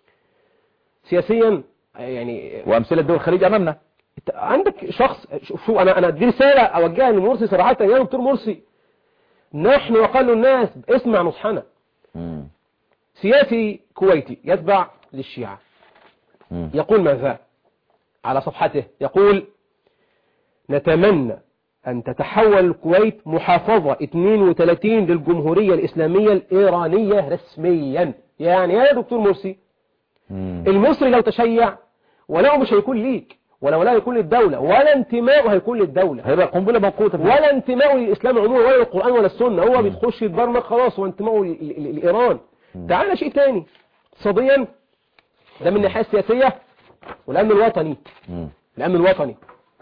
سياسيا يعني وامثلة دول الخليج امامنا انت عندك شخص شوف شو انا انا دي رساله اوجهها لمرسي صراحه يا دكتور مرسي نحن وقال الناس اسمع نصحنا مم. سياسي كويتي يتبع للشيعة مم. يقول ماذا على صفحته يقول نتمنى أن تتحول الكويت محافظة 32 للجمهورية الإسلامية الإيرانية رسميا يعني يا دكتور مرسي مم. المصري لو تشيع ولاؤه مش هيكون ليك ولا ولا هيكون للدولة ولا انتمائه هيكون للدولة هيبقى قنبلة موقوتة في ولا انتمائه للإسلام عموما ولا للقرآن ولا السنة هو بتخش يتبرمج خلاص وانتمائه ل- ل- لإيران تعال شيء تاني اقتصاديا ده من الناحية السياسية والأمن الوطني مم. الأمن الوطني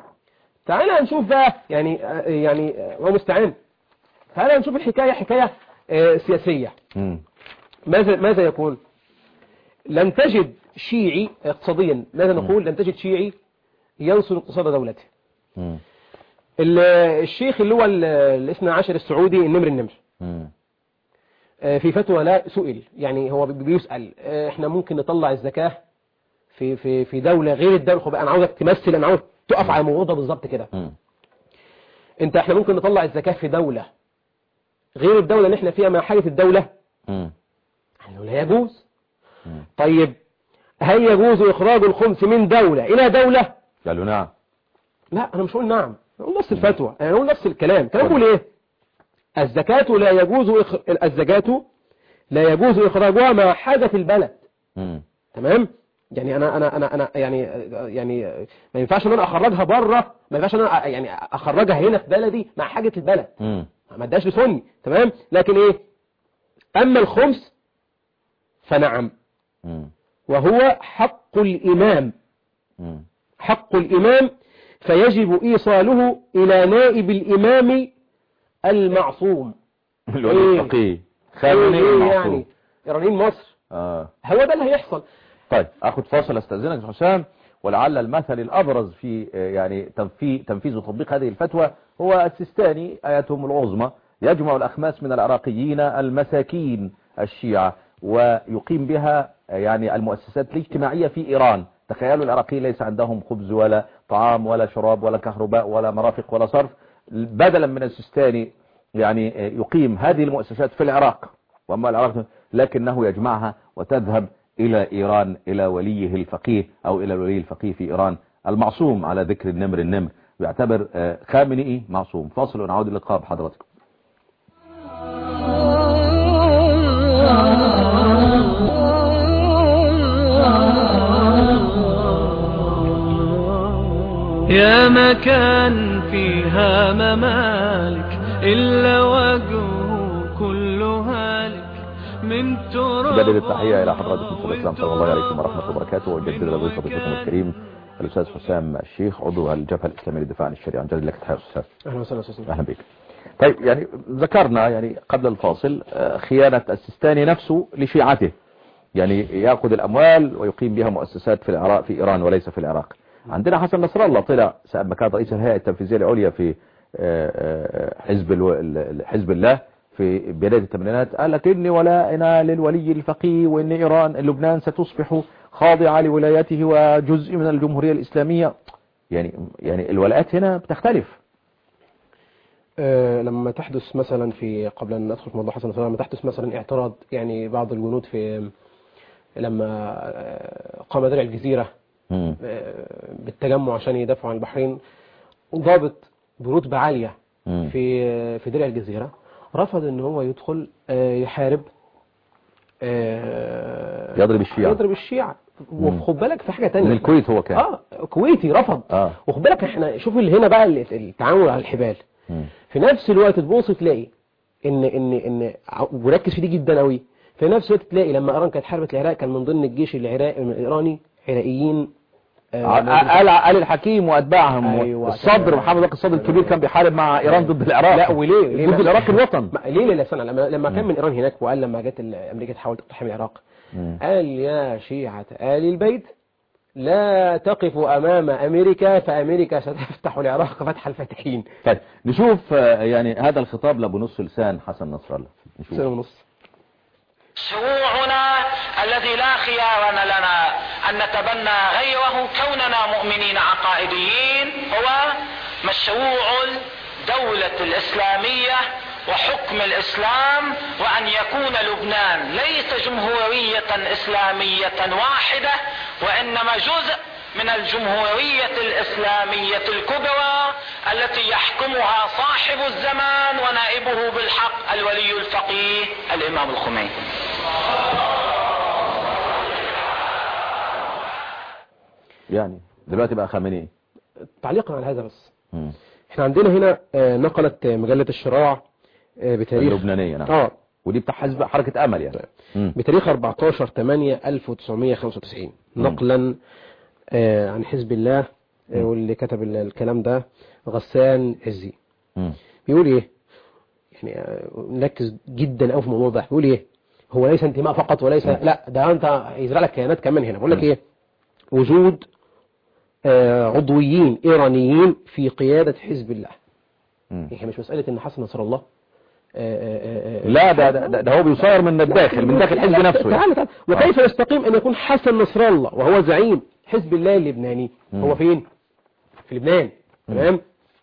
تعال هنشوف بقى يعني آه، يعني آه، هو مستعان تعال هنشوف الحكاية حكاية آه، سياسية مم. ماذا ماذا يكون لن تجد شيعي اقتصاديا ماذا نقول لن تجد شيعي ينصر اقتصاد دولته مم. ال- الشيخ اللي هو ال- الاثنى عشر السعودي النمر النمر مم. آه، في فتوى لا سئل يعني هو بي- بيسأل آه، احنا ممكن نطلع الزكاة في في في دولة غير الدولة خد بقى انا عاوزك تمثل انا عاوز تقف على الموضوع ده بالظبط كده مم. انت احنا ممكن نطلع الزكاة في دولة غير الدولة اللي احنا فيها مع حاجة الدولة مم. قالوا لا يجوز مم. طيب هل يجوز إخراج الخمس من دولة إلى دولة قالوا نعم لا أنا مش هقول نعم أقول نفس الفتوى أنا أقول نفس الكلام كلام بقول إيه الزكاة لا يجوز إخ... الزكاة لا يجوز إخراجها مع حاجة البلد مم. تمام يعني أنا أنا أنا أنا يعني يعني ما ينفعش إن أنا أخرجها بره ما ينفعش إن أنا يعني أخرجها هنا في بلدي مع حاجة البلد مم. ما اداش لسني تمام لكن إيه أما الخمس فنعم مم. وهو حق الإمام مم. حق الإمام فيجب إيصاله إلى نائب الإمام المعصوم الولي إيه؟ الفقيه خامنئي إيه المعصوم يعني إيرانيين مصر آه. هو ده اللي هيحصل طيب اخد فاصل استاذنك يا حسام ولعل المثل الابرز في آه، يعني تنفيذ تنفيذ وتطبيق هذه الفتوى هو السيستاني اياتهم العظمى يجمع الاخماس من العراقيين المساكين الشيعة ويقيم بها آه، يعني المؤسسات الاجتماعية في ايران تخيلوا العراقيين ليس عندهم خبز ولا طعام ولا شراب ولا كهرباء ولا مرافق ولا صرف بدلا من السيستاني يعني آه، يقيم هذه المؤسسات في العراق واما العراق لكنه يجمعها وتذهب إلى إيران إلى وليه الفقيه أو إلى الولي الفقيه في إيران المعصوم على ذكر النمر النمر يعتبر آه، خامنئي معصوم فاصل ونعود اللقاء بحضراتكم يا مكان فيها ممالك إلا وجهه كل هالك من تراب بدل التحية إلى حضراتكم في الإسلام صلى الله عليكم ورحمة الله وبركاته وجدد لضيف ضيفكم الكريم الأستاذ حسام الشيخ عضو الجبهة الإسلامية للدفاع عن الشريعة جزاك لك تحية أستاذ أهلا وسهلا أستاذ أهلا بك طيب يعني ذكرنا يعني قبل الفاصل آه، خيانة السيستاني نفسه لشيعته يعني يأخذ الأموال ويقيم بها مؤسسات في العراق في إيران وليس في العراق عندنا حسن نصر الله طلع سأل كان رئيس الهيئة التنفيذية العليا في آه، آه، حزب الو- ال- ال- حزب الله في بداية الثمانينات قال لك إني ولاءنا للولي الفقيه وإن إيران لبنان ستصبح خاضعة لولايته وجزء من الجمهورية الإسلامية يعني يعني الولاءات هنا بتختلف آه، لما تحدث مثلا في قبل أن ندخل في موضوع حسن نصر الله، لما تحدث مثلا اعتراض يعني بعض الجنود في لما آه، قام درع الجزيرة مم. آه، بالتجمع عشان يدافعوا عن البحرين ضابط برتبة عالية مم. في في درع الجزيرة رفض ان هو يدخل آه، يحارب آه، يضرب الشيعة. يضرب الشيعة وخد بالك في حاجة تانية من الكويت هو كان اه كويتي رفض اه وخد بالك احنا شوف اللي هنا بقى اللي- التعامل على الحبال مم. في نفس الوقت تبص تلاقي ان ان ان ع- وركز في دي جدا قوي في نفس الوقت تلاقي لما ايران كانت حاربت العراق كان من ضمن الجيش العراقي الايراني عراقيين آه، قال قال الحكيم واتباعهم أيوة. الصدر محمد باقر الصدر الكبير كان بيحارب مع ايران ضد العراق لا وليه ليه ضد بقى؟ العراق الوطن ما- ليه لا استنى لما لما كان من ايران هناك وقال لما جت ال- امريكا تحاول تقتحم العراق مم. قال يا شيعة آل البيت لا تقفوا أمام أمريكا فأمريكا ستفتح العراق فتح الفاتحين طيب نشوف آه، يعني هذا الخطاب لابو نص لسان حسن نصر الله نشوف سنة ونص شروعنا الذي لا خيار لنا أن نتبنى غيره كوننا مؤمنين عقائديين هو مشروع الدولة الإسلامية وحكم الإسلام وأن يكون لبنان ليس جمهورية إسلامية واحدة وإنما جزء من الجمهورية الإسلامية الكبرى التي يحكمها صاحب الزمان ونائبه بالحق الولي الفقيه الإمام الخميني يعني دلوقتي بقى خامنئي تعليقا على هذا بس مم. احنا عندنا هنا آه، نقلت آه، مجلة الشراع آه، بتاريخ اللبنانية نعم اه ودي بتاع حزب حركة امل يعني مم. بتاريخ 14 8 1995 نقلا آه، عن حزب الله آه، واللي كتب ال- الكلام ده غسان عزي مم. بيقول ايه يعني آه، نركز جدا قوي في الموضوع ده بيقول ايه هو ليس انتماء فقط وليس لا ده انت يزرع لك كيانات كمان هنا بيقول لك ايه وجود آه، عضويين ايرانيين في قيادة حزب الله مم. هي مش مسألة ان حسن نصر الله آه، آه، آه، آه، لا ده, ده, ده هو بيصير من الداخل من داخل الحزب نفسه يعني. تعالى تعالى وكيف يستقيم ان يكون حسن نصر الله وهو زعيم حزب الله اللبناني مم. هو فين في لبنان تمام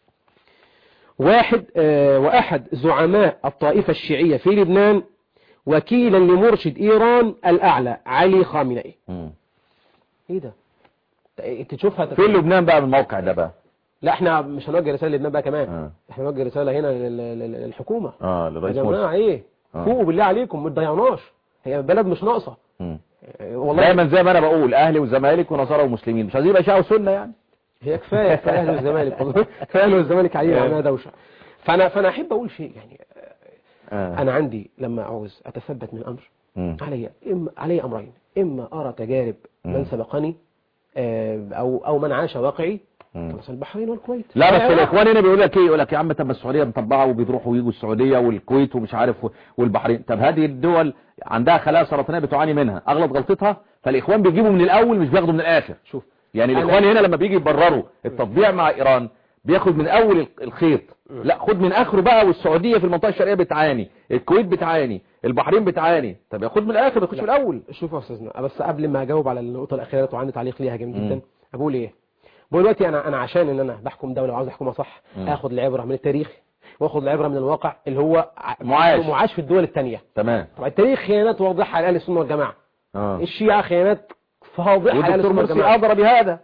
واحد آه واحد زعماء الطائفة الشيعية في لبنان وكيلا لمرشد ايران الاعلى علي خامنئي مم. ايه ده انت تشوفها فين لبنان بقى من الموقع ده بقى لا احنا مش هنوجه رسالة للبنان بقى كمان آه. احنا هنوجه رسالة هنا لل- لل- للحكومة اه يا للرئيس جماعة مرسي ايه آه. فوقوا بالله عليكم ما تضيعناش هي البلد مش ناقصة مم. آه، والله دايما زي ما انا بقول اهلي وزمالك ونصارى ومسلمين مش عايزين يبقى شيعة وسنة يعني هي كفايه كفايه اهل الزمالك والله كفايه اهل الزمالك علينا عملها دوشه فانا فانا احب اقول شيء يعني آه. انا عندي لما عاوز اتثبت من امر مم. علي إما علي امرين اما ارى تجارب مم. من سبقني آه، او او من عاش واقعي مم. كمثلا البحرين والكويت لا بس آه، الاخوان هنا بيقول لك ايه يقول لك يا عم طب السعوديه مطبعه وبيروحوا ويجوا السعوديه والكويت ومش عارف و- والبحرين طب هذه الدول عندها خلايا سرطانيه بتعاني منها اغلط غلطتها فالاخوان بيجيبوا من الاول مش بياخدوا من الاخر شوف يعني أنا- الاخوان هنا لما بيجي يبرروا التطبيع مع ايران بياخد من اول ال- الخيط لا خد من اخره بقى والسعوديه في المنطقه الشرقيه بتعاني الكويت بتعاني البحرين بتعاني طب ياخد من الاخر ما ياخدش من الاول شوف يا استاذنا بس قبل ما اجاوب على النقطه الاخيره وعندي تعليق ليها جميل مم. جدا بقول ايه بقول دلوقتي انا انا عشان ان انا بحكم دوله وعاوز احكمها صح مم. اخد العبره من التاريخ واخد العبره من الواقع اللي هو ع- معاش. معاش في الدول الثانيه تمام طبعا التاريخ خيانات واضحه لاهل السنه والجماعه اه الشيعة خيانات فاضحة على والدكتور السنة مرسي والجماعة ادرى بهذا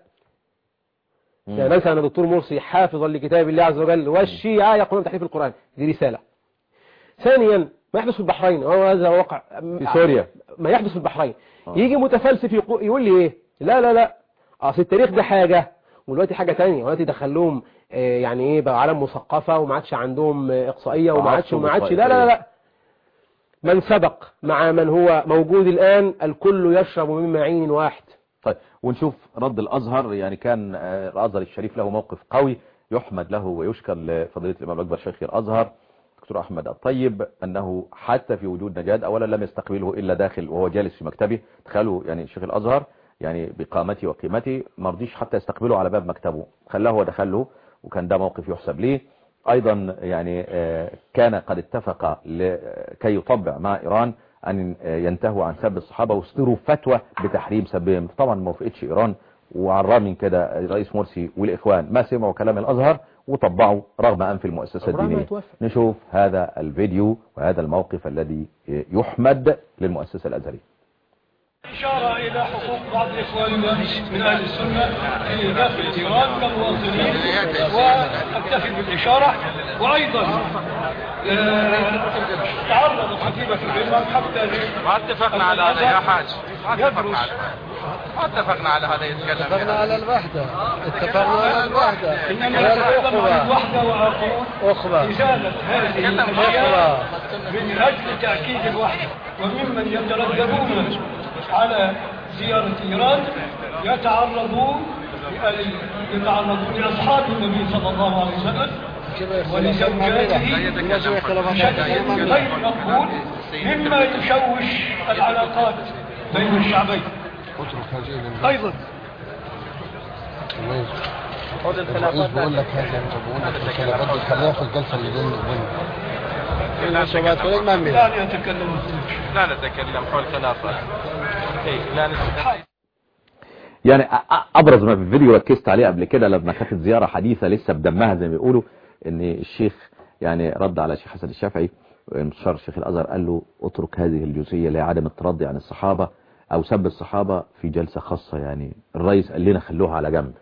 يعني مثلا دكتور مرسي حافظا لكتاب الله عز وجل والشيعة يقولون بتحريف القرآن دي رسالة ثانيا ما يحدث في البحرين وهو هذا واقع في سوريا. ما يحدث في البحرين آه. يجي متفلسف يقو- يقول لي ايه لا لا لا اصل التاريخ ده حاجة ودلوقتي حاجة تانية ودلوقتي دخلهم آه، يعني ايه بقى عالم مثقفة وما عادش عندهم آه، اقصائية وما عادش وما عادش لا لا لا من سبق مع من هو موجود الآن الكل يشرب من معين واحد طيب ونشوف رد الازهر يعني كان آه، الازهر الشريف له موقف قوي يحمد له ويشكر لفضيله الامام الاكبر شيخ الازهر دكتور احمد الطيب انه حتى في وجود نجاد اولا لم يستقبله الا داخل وهو جالس في مكتبه تخيلوا يعني شيخ الازهر يعني بقامته وقيمته ما رضيش حتى يستقبله على باب مكتبه خلاه ودخل له وكان ده موقف يحسب ليه ايضا يعني آه، كان قد اتفق ل- كي يطبع مع ايران ان آه، ينتهوا عن سب الصحابة ويصدروا فتوى بتحريم سبهم طبعا ما وافقتش ايران وعلى الرغم من كده الرئيس مرسي والاخوان ما سمعوا كلام الازهر وطبعوا رغم انف المؤسسة عمرها ما الدينية يتوافق. نشوف هذا الفيديو وهذا الموقف الذي يحمد للمؤسسة الازهرية إشارة إلى حقوق بعض إخواننا من أهل السنة في داخل إيران كمواطنين وأكتفي بالإشارة وأيضا آه، تعرض خطيبة الإمام حتى ما اتفقنا على هذا يا حاج ما اتفقنا على هذا اتفقنا على هذا يتكلم اتفقنا على الوحدة اتفقنا على الوحدة إننا نتكلم عن الوحدة وأقول أخوة إزالة هذه الأشياء من أجل تأكيد الوحدة وممن يترددون على زيارة إيران يتعرضون يتعرضون لأصحاب النبي صلى الله عليه وسلم ولزوجاته بشكل غير مقبول مما يشوش العلاقات بين الشعبين أيضا خذ الخلافات بقول لك هذا بقول لك الخلافات دي خليها في الجلسة اللي بين وبين لا يتكلم لا نتكلم حول خلافات إيه لا نتكلم يعني أ- أ- ابرز ما في الفيديو ركزت عليه قبل كده لما كانت زيارة حديثة لسه بدمها زي ما بيقولوا ان الشيخ يعني رد على الشيخ حسن الشافعي مستشار الشيخ الازهر قال له اترك هذه الجزئية اللي هي عدم الترضي عن الصحابة او سب الصحابة في جلسة خاصة يعني الرئيس قال لنا خلوها على جنب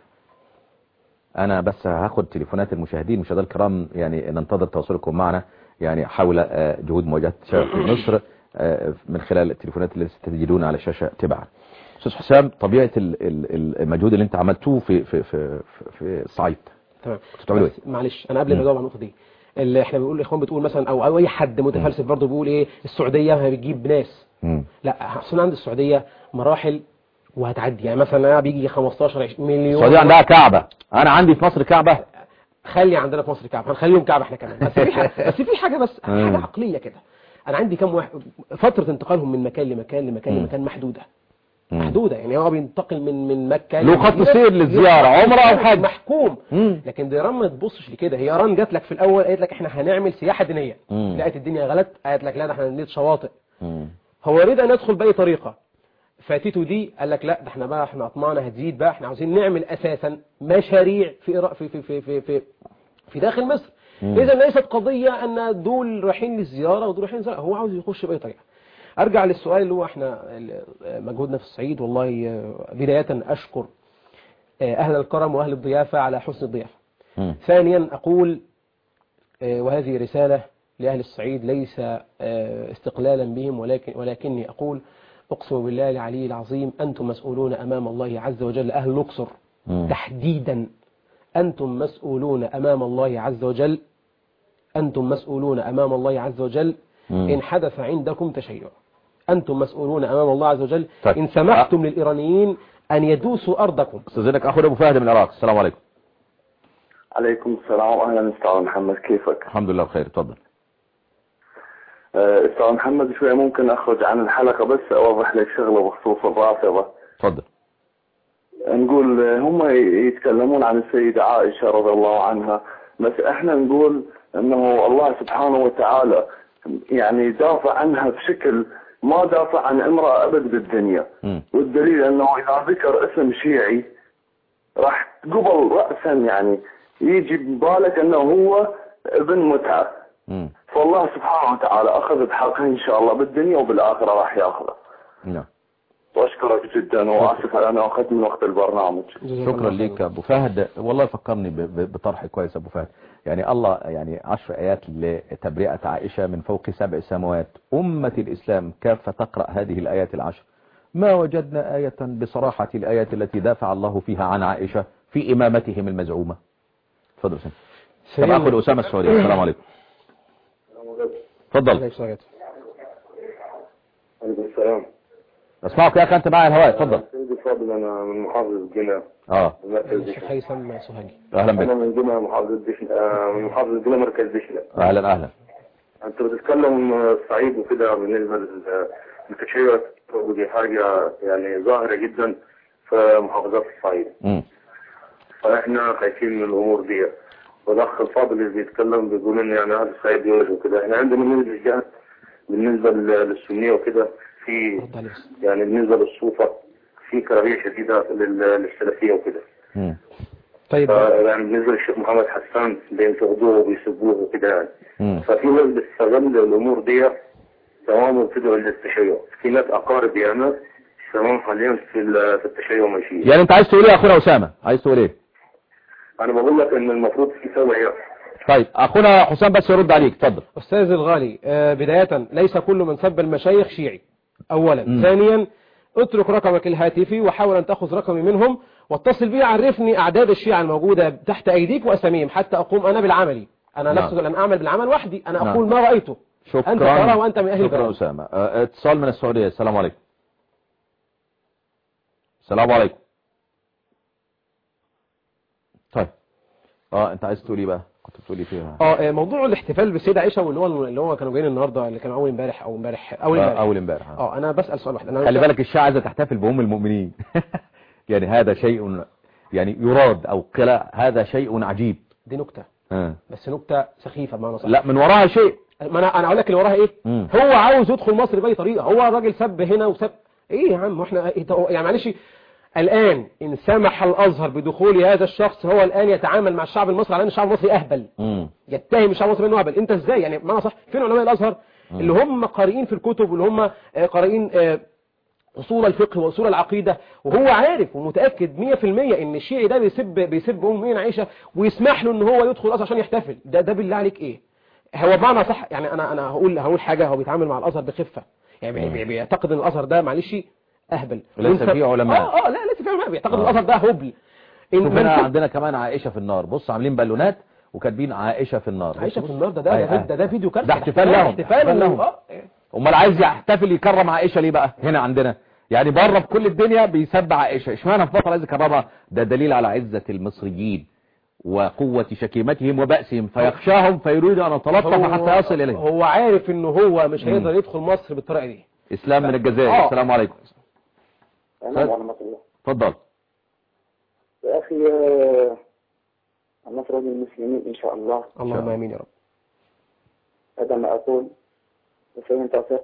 انا بس هاخد تليفونات المشاهدين مشاهدينا الكرام يعني ننتظر تواصلكم معنا يعني حول آه، جهود مواجهة الشباب في مصر آه، من خلال التليفونات اللي ستجدون على الشاشة تبعا استاذ حسام طبيعة ال- ال- المجهود اللي انت عملتوه في في في في- في الصعيد تمام كنتوا بتعملوا بس معلش انا قبل ما اجاوب على النقطه دي اللي احنا بنقول الاخوان بتقول مثلا او او اي حد متفلسف برضه بيقول ايه السعوديه ما بتجيب ناس مم. لا اصل عند السعوديه مراحل وهتعدي يعني مثلا بيجي 15 20 مليون السعودية عندها كعبة انا عندي في مصر كعبة خلي عندنا في مصر كعبه هنخليهم كعبه احنا كمان بس في حاجه بس في حاجه بس مم. حاجه عقليه كده انا عندي كام واحد فتره انتقالهم من مكان لمكان لمكان مم. لمكان محدوده مم. محدوده يعني هو بينتقل من من مكه له خط لمدينة، سير للزيارة، له خط عمرة أو سير حج. محكوم مم. لكن دي ايران ما تبصش لكده هي ايران جات لك في الاول قالت لك احنا هنعمل سياحه دينيه مم. لقيت الدنيا غلط قالت لك لا ده احنا هنبني شواطئ مم. هو يريد ان يدخل باي طريقه فاتيته دي قال لك لا ده احنا بقى احنا اطماعنا هتزيد بقى احنا عاوزين نعمل اساسا مشاريع في إيرا- في في في في في, في داخل مصر اذا ليست قضيه ان دول رايحين للزياره ودول رايحين للزياره هو عاوز يخش باي طريقه ارجع للسؤال اللي هو احنا ال- مجهودنا في الصعيد والله آه، بدايه اشكر آه، اهل الكرم واهل الضيافه على حسن الضيافه مم. ثانيا أقول آه، وهذه رسالة لأهل الصعيد ليس آه، استقلالا بهم ولكن ولكني أقول أقسم بالله العلي العظيم أنتم مسؤولون أمام الله عز وجل أهل الأقصر مم. تحديدا أنتم مسؤولون أمام الله عز وجل أنتم مسؤولون أمام الله عز وجل مم. إن حدث عندكم تشيع أنتم مسؤولون أمام الله عز وجل طيب. إن سمحتم للإيرانيين أن يدوسوا أرضكم استاذنك اخونا ابو فهد من العراق السلام عليكم عليكم السلام واهلا استاذ محمد كيفك؟ الحمد لله بخير اتفضل آه، استاذ محمد شوي ممكن اخرج عن الحلقه بس اوضح لك شغله بخصوص الرافضه اتفضل نقول آه، هم يتكلمون عن السيده عائشه رضي الله عنها بس احنا نقول انه الله سبحانه وتعالى يعني دافع عنها بشكل ما دافع عن امراه ابد بالدنيا مم. والدليل انه اذا ذكر اسم شيعي راح قبل راسا يعني يجي ببالك انه هو ابن متعه مم. فالله سبحانه وتعالى أخذ بحقه إن شاء الله بالدنيا وبالآخرة راح يأخذه نعم وأشكرك جدا وآسف على أنه أخذت من وقت البرنامج شكرا ليك يا ابو فهد والله فكرني ب- ب- بطرح كويس يا ابو فهد يعني الله يعني عشر ايات لتبرئة عائشة من فوق سبع سماوات امة الاسلام كافة تقرأ هذه الايات العشر ما وجدنا آية بصراحة الآيات التي دافع الله فيها عن عائشة في إمامتهم المزعومة تفضل سنة طب أخذ أسامة السعودية السلام عليكم تفضل عليكم السلام اسمعك يا أخي أنت معي الهواء تفضل سيدي فاضل أنا من محافظة جنة آه مركز الشيخ دشلة هيثم سوهاجي أهلا أنا بك من جنة محافظة دشلة آه، من محافظة جنة مركز دشلة أهلا أهلا أنت بتتكلم الصعيد وكده بالنسبة لل- للتشيع ودي حاجة يعني ظاهرة جدا في محافظات الصعيد مم. فاحنا خايفين من الامور دي والاخ الفاضل اللي بيتكلم بيقول ان يعني هذا الصعيد يواجه وكده احنا عندنا من الجهات بالنسبه لل- للسنيه وكده في رد عليه. يعني بالنسبه للصوفه في كراهيه شديده لل- للسلفيه وكده مم. طيب ف- يعني بالنسبه للشيخ محمد حسان بينتقدوه وبيسبوه وكده يعني مم. ففي ناس بتستغل الامور دي تمام وبتدعو للتشيع في ناس اقارب ياما تمام حاليا في ال- في التشيع ماشيين يعني أنت عايز تقول إيه يا أخونا أسامة عايز تقول إيه انا بقول لك ان المفروض في توعيه طيب أخونا حسام بس يرد عليك اتفضل أستاذ الغالي آه، بداية ليس كل من سب المشايخ شيعي أولا مم. ثانيا اترك رقمك الهاتفي وحاول أن تأخذ رقمي منهم واتصل بي عرفني أعداد الشيعة الموجودة تحت أيديك وأساميهم حتى أقوم أنا بالعمل أنا نعم. نفسه لم أعمل بالعمل وحدي أنا نعم. أقول ما رأيته شكرا أنت تراه وأنت من أهل شكرا البلد أسامة آه، اتصال من السعودية السلام عليكم السلام عليكم طيب اه انت عايز تقولي بقى كنت بتقولي فيها اه موضوع الاحتفال بالسيدة عائشة واللي هو اللي هو كانوا جايين النهارده اللي كانوا اول امبارح او امبارح اول آه، امبارح اول امبارح آه. اه انا بسأل سؤال واحد انا خلي بالك الشيعة عايزة تحتفل بأم المؤمنين يعني هذا شيء يعني يراد او قراء هذا شيء عجيب دي نكتة آه. بس نكتة سخيفة بمعنى صح لا من وراها شيء ما انا انا اقول لك اللي وراها ايه مم. هو عاوز يدخل مصر باي طريقه هو الراجل سب هنا وسب ايه يا عم واحنا إيه تو- يعني معلش الان ان سمح الازهر بدخول هذا الشخص هو الان يتعامل مع الشعب المصري على ان الشعب المصري اهبل مم. يتهم الشعب المصري انه اهبل انت ازاي يعني بمعنى صح فين علماء الازهر اللي هم قارئين في الكتب واللي هم آه، قارئين آه، اصول الفقه واصول العقيده وهو عارف ومتاكد 100% ان الشيعي ده بيسب بيسب ام مين عائشه ويسمح له ان هو يدخل الازهر عشان يحتفل ده ده بالله عليك ايه هو بمعنى صح يعني انا انا هقول هقول حاجه هو بيتعامل مع الازهر بخفه يعني بي- بي- بيعتقد ان الازهر ده معلش اهبل ليس وانت- فيه علماء. اه اه لا ليس فيه علماء بيعتقد ان آه. الازهر ده هبل إن شوف ما هنا انت- عندنا كمان عائشة في النار بص عاملين بالونات وكاتبين عائشة في النار عائشه بص- في النار ده أي- ده أي. ده, ده, ده فيديو كارثه ده احتفال لهم احتفال احتفال لهم. آه. امال عايز يحتفل يكرم عائشة ليه بقى هنا عندنا يعني بره بكل الدنيا بيسب عائشة اشمعنى في مصر عايز يكرمها ده دليل على عزة المصريين وقوة شكيمتهم وبأسهم فيخشاهم فيريد أن يتلطف هو- حتى يصل إليه هو عارف ان هو مش هيقدر يدخل مصر بالطريقه دي إسلام من الجزائر آه. السلام عليكم السلام ورحمة الله اتفضل يا أخي آه، النصر للمسلمين إن شاء الله اللهم امين يا رب هذا ما أقول وفهمت أصير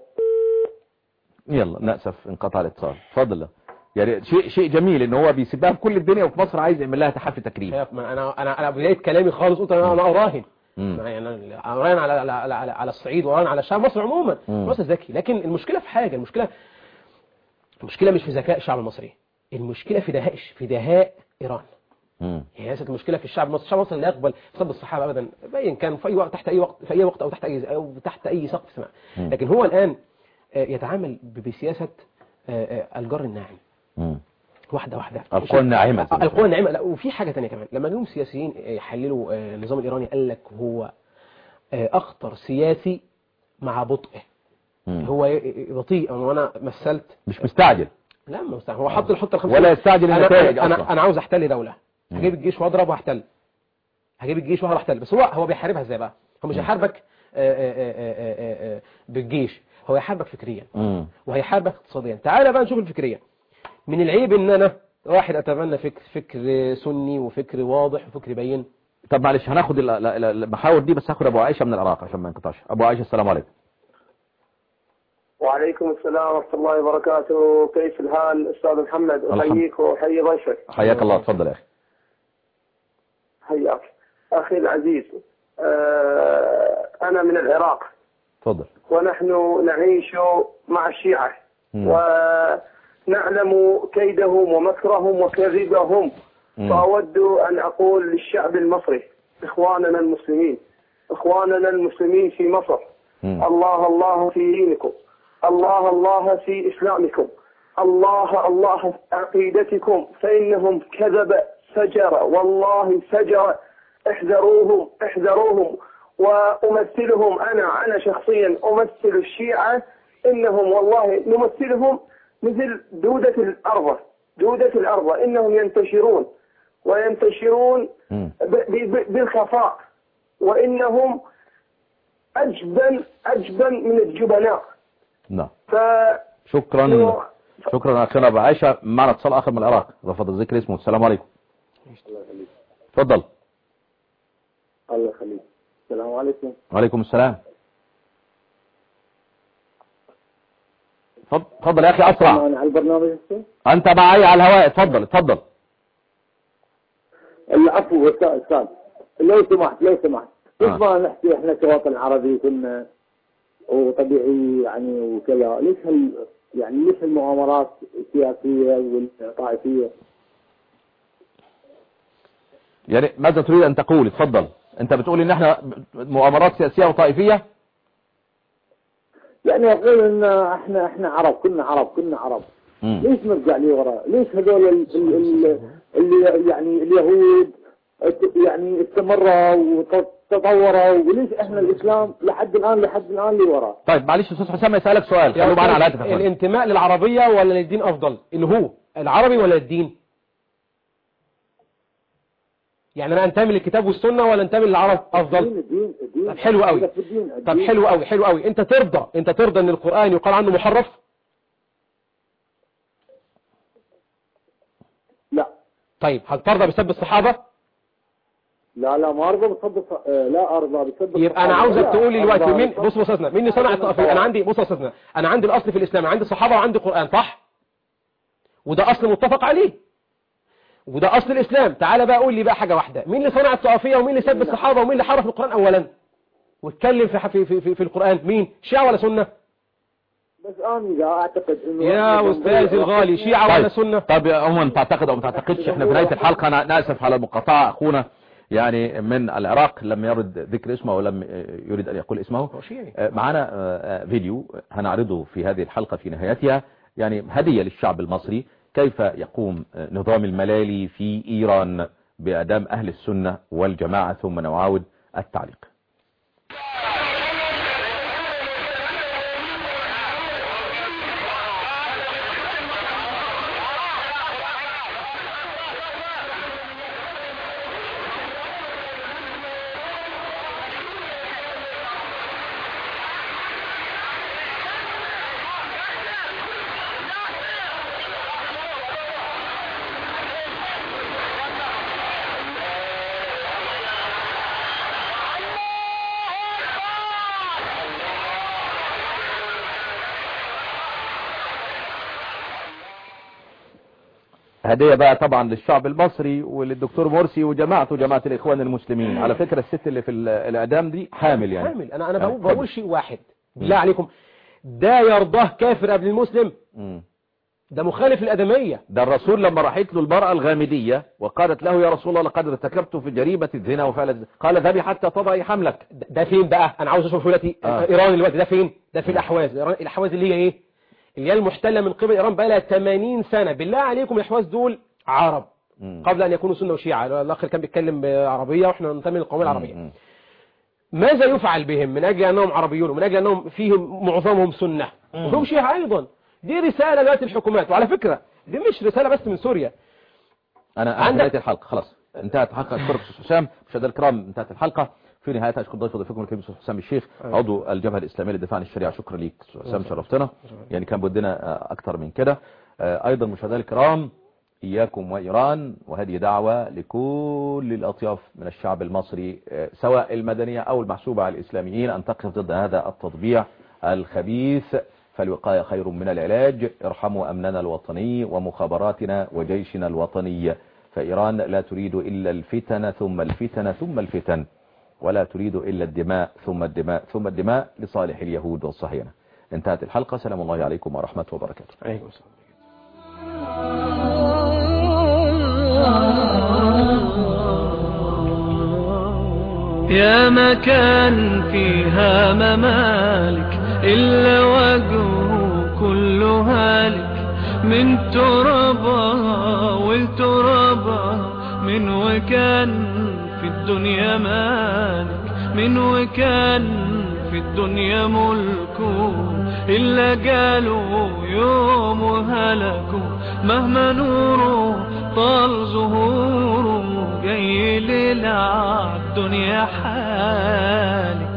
يلا نأسف انقطع الاتصال اتفضل يعني شيء شيء جميل ان هو بيسيبها في كل الدنيا وفي مصر عايز يعمل لها تحفل تكريم خايف ما انا انا انا بدايه كلامي خالص قلت انا انا اراهن مم. يعني انا اراهن على على على, على, على الصعيد واراهن على شعب مصر عموما مم. مصر ذكي لكن المشكله في حاجه المشكله المشكله مش في ذكاء الشعب المصري المشكله في دهاء في دهاء ايران مم. هي ليست المشكله في الشعب المصري الشعب المصري لا يقبل سب الصحابه ابدا باين كان في اي وقت تحت اي وقت في اي وقت او تحت اي او تحت اي سقف سماء مم. لكن هو الان آه، يتعامل ب- بسياسه آه، آه، الجر الناعم مم. واحده واحده القوى الناعمة زي ما آه، القوى الناعمه لا وفي حاجه تانية كمان لما جم سياسيين يحللوا آه، النظام الايراني قال لك هو آه، اخطر سياسي مع بطئه مم. هو ي- ي- بطيء وانا مثلت مش مستعجل لا ما مستعجل هو حط الحط الخمسة ولا يستعجل أنا- النتائج انا أصلاً. انا عاوز احتل دوله هجيب الجيش واضرب واحتل هجيب الجيش وهروح احتل بس هو هو بيحاربها ازاي بقى هو مش هيحاربك آه، آه، آه، آه، آه، آه، بالجيش هو هيحاربك فكريا مم. وهيحاربك اقتصاديا تعالى بقى نشوف الفكرية من العيب ان انا واحد اتبنى فكر فكر سني وفكر واضح وفكر بين طب معلش هناخد ال- ال- ال- المحاور دي بس هاخد ابو عائشة من العراق عشان ما ينقطعش ابو عائشة السلام عليكم وعليكم السلام ورحمة الله وبركاته كيف الحال أستاذ محمد الحمد. أحييك وأحيي ضيفك حياك الله اتفضل يا اخي حياك أخي العزيز آه، أنا من العراق اتفضل ونحن نعيش مع الشيعة مم. ونعلم كيدهم ومكرهم وكذبهم مم. فأود أن أقول للشعب المصري إخواننا المسلمين إخواننا المسلمين في مصر مم. الله الله في دينكم الله الله في إسلامكم الله الله في عقيدتكم فإنهم كذب فجر والله فجر احذروهم احذروهم وأمثلهم أنا أنا شخصيا أمثل الشيعة إنهم والله نمثلهم مثل دودة الأرض دودة الأرض إنهم ينتشرون وينتشرون مم. ب- ب- بالخفاء وإنهم أجبن أجبن من الجبناء نعم ف شكرا شكرا اخينا ابو عائشة معنا اتصال اخر من العراق رفض الذكر اسمه السلام عليكم اتفضل الله يخليك السلام عليكم وعليكم السلام اتفضل اتفضل يا اخي اسرع على البرنامج هسه؟ انت معي على الهواء اتفضل اتفضل العفو استاذ استاذ لو سمحت لو سمحت آه. ليش ما نحكي احنا كوطن عربي كنا وطبيعي يعني وكذا ليش هال يعني ليش المؤامرات السياسيه والطائفيه يعني ماذا تريد ان تقول اتفضل انت بتقول ان احنا مؤامرات سياسية وطائفية يعني اقول ان احنا احنا عرب كنا عرب كنا عرب ليش نرجع لورا ليش هذول ال- ال- ال- اللي يعني اليهود ات- يعني استمروا وتطوروا وليش احنا الاسلام لحد الان لحد الان لورا طيب معلش استاذ حسام يسالك سؤال يا خلوا معانا على أستاذ، الهاتف يا فندم. الانتماء للعربية ولا للدين افضل اللي هو العربي ولا الدين يعني انا انتمي للكتاب والسنة ولا انتمي للعرب افضل الدين الدين الدين طب حلو قوي في الدين طب الدين. حلو قوي حلو قوي انت ترضى انت ترضى ان القرآن يقال عنه محرف لا طيب هل ترضى بسب الصحابة لا لا ما ارضى بسبب الص- آه، لا ارضى بسبب يبقى انا الصحابة. عاوزك لا تقول لي دلوقتي أرضى مين بسبب- بص بص استاذنا مين اللي صنع الطائفية انا عندي بص يا استاذنا انا عندي الاصل في الاسلام عندي صحابة وعندي قرآن صح وده اصل متفق عليه وده اصل الاسلام تعالى بقى قول لي بقى حاجة واحدة مين اللي صنع الطائفية ومين اللي سب الصحابة ومين اللي حرف القرآن اولا واتكلم في في في, في القرآن مين شيعة ولا سنة بس انا اذا اعتقد انه يا إحنا استاذ جمهور- الغالي شيعة ولا طيب سنة طب عموما تعتقد او ما تعتقدش احنا في نهايه الحلقه انا ناسف على مقاطعه اخونا يعني من العراق لم يرد ذكر اسمه ولم يريد ان يقول اسمه هو شيعي. آه، معنا آه، فيديو هنعرضه في هذه الحلقه في نهايتها يعني هديه للشعب المصري كيف يقوم آه، نظام الملالي في ايران باعدام اهل السنه والجماعه ثم نعاود التعليق هدية بقى طبعا للشعب المصري وللدكتور مرسي وجماعته جماعة الإخوان المسلمين على فكرة الست اللي في ال- الإعدام دي حامل يعني حامل انا انا يعني بقول, بقول شيء واحد بالله عليكم ده يرضاه كافر قبل المسلم مم. ده مخالف للادميه ده الرسول لما راحت له المرأة الغامدية وقالت له يا رسول الله لقد ارتكبت في جريمة الزنا وفعل الزنا. قال ذهبي حتى تضعي حملك ده ده فين بقى انا عاوز اشوف دلوقتي آه. ايران دلوقتي ده فين ده في الاحواز إيران- الاحواز اللي هي ايه اللي هي المحتله من قبل ايران بقى لها 80 سنه بالله عليكم الاحواز دول عرب مم. قبل ان يكونوا سنه وشيعه الاخ اللي كان بيتكلم عربيه واحنا ننتمي للقوميه العربيه مم. ماذا يفعل بهم من أجل أنهم عربيون ومن أجل أنهم فيهم معظمهم سنة وهم شيعة أيضا دي رسالة دلوقتي الحكومات وعلى فكرة دي مش رسالة بس من سوريا أنا أنا في عندك- نهاية الحلقة خلاص انتهت الحلقة أشكرك أستاذ حسام مشاهدينا الكرام انتهت الحلقة في نهايتها أشكر ضيف ضيفكم الكريم أستاذ حسام الشيخ عضو الجبهة الإسلامية للدفاع عن الشريعة شكرا ليك أستاذ حسام شرفتنا يعني كان بدنا آه، أكتر من كده آه، أيضا مشاهدينا الكرام إياكم وإيران وهذه دعوة لكل الأطياف من الشعب المصري آه، سواء المدنية أو المحسوبة على الإسلاميين أن تقف ضد هذا التطبيع الخبيث فالوقاية خير من العلاج ارحموا أمننا الوطني ومخابراتنا وجيشنا الوطني فإيران لا تريد إلا الفتن ثم الفتن ثم الفتن ولا تريد إلا الدماء ثم الدماء ثم الدماء لصالح اليهود والصهاينة انتهت الحلقة سلام الله عليكم ورحمة وبركاته عليكم السلام يا مكان فيها ممالك إلا وجهه كل هالك من ترابها ولترابها من وكان في الدنيا مالك من وكان في الدنيا ملكه إلا قالوا يوم هلكوا مهما نوره طال ظهوره جاي ليلة الدنيا حالك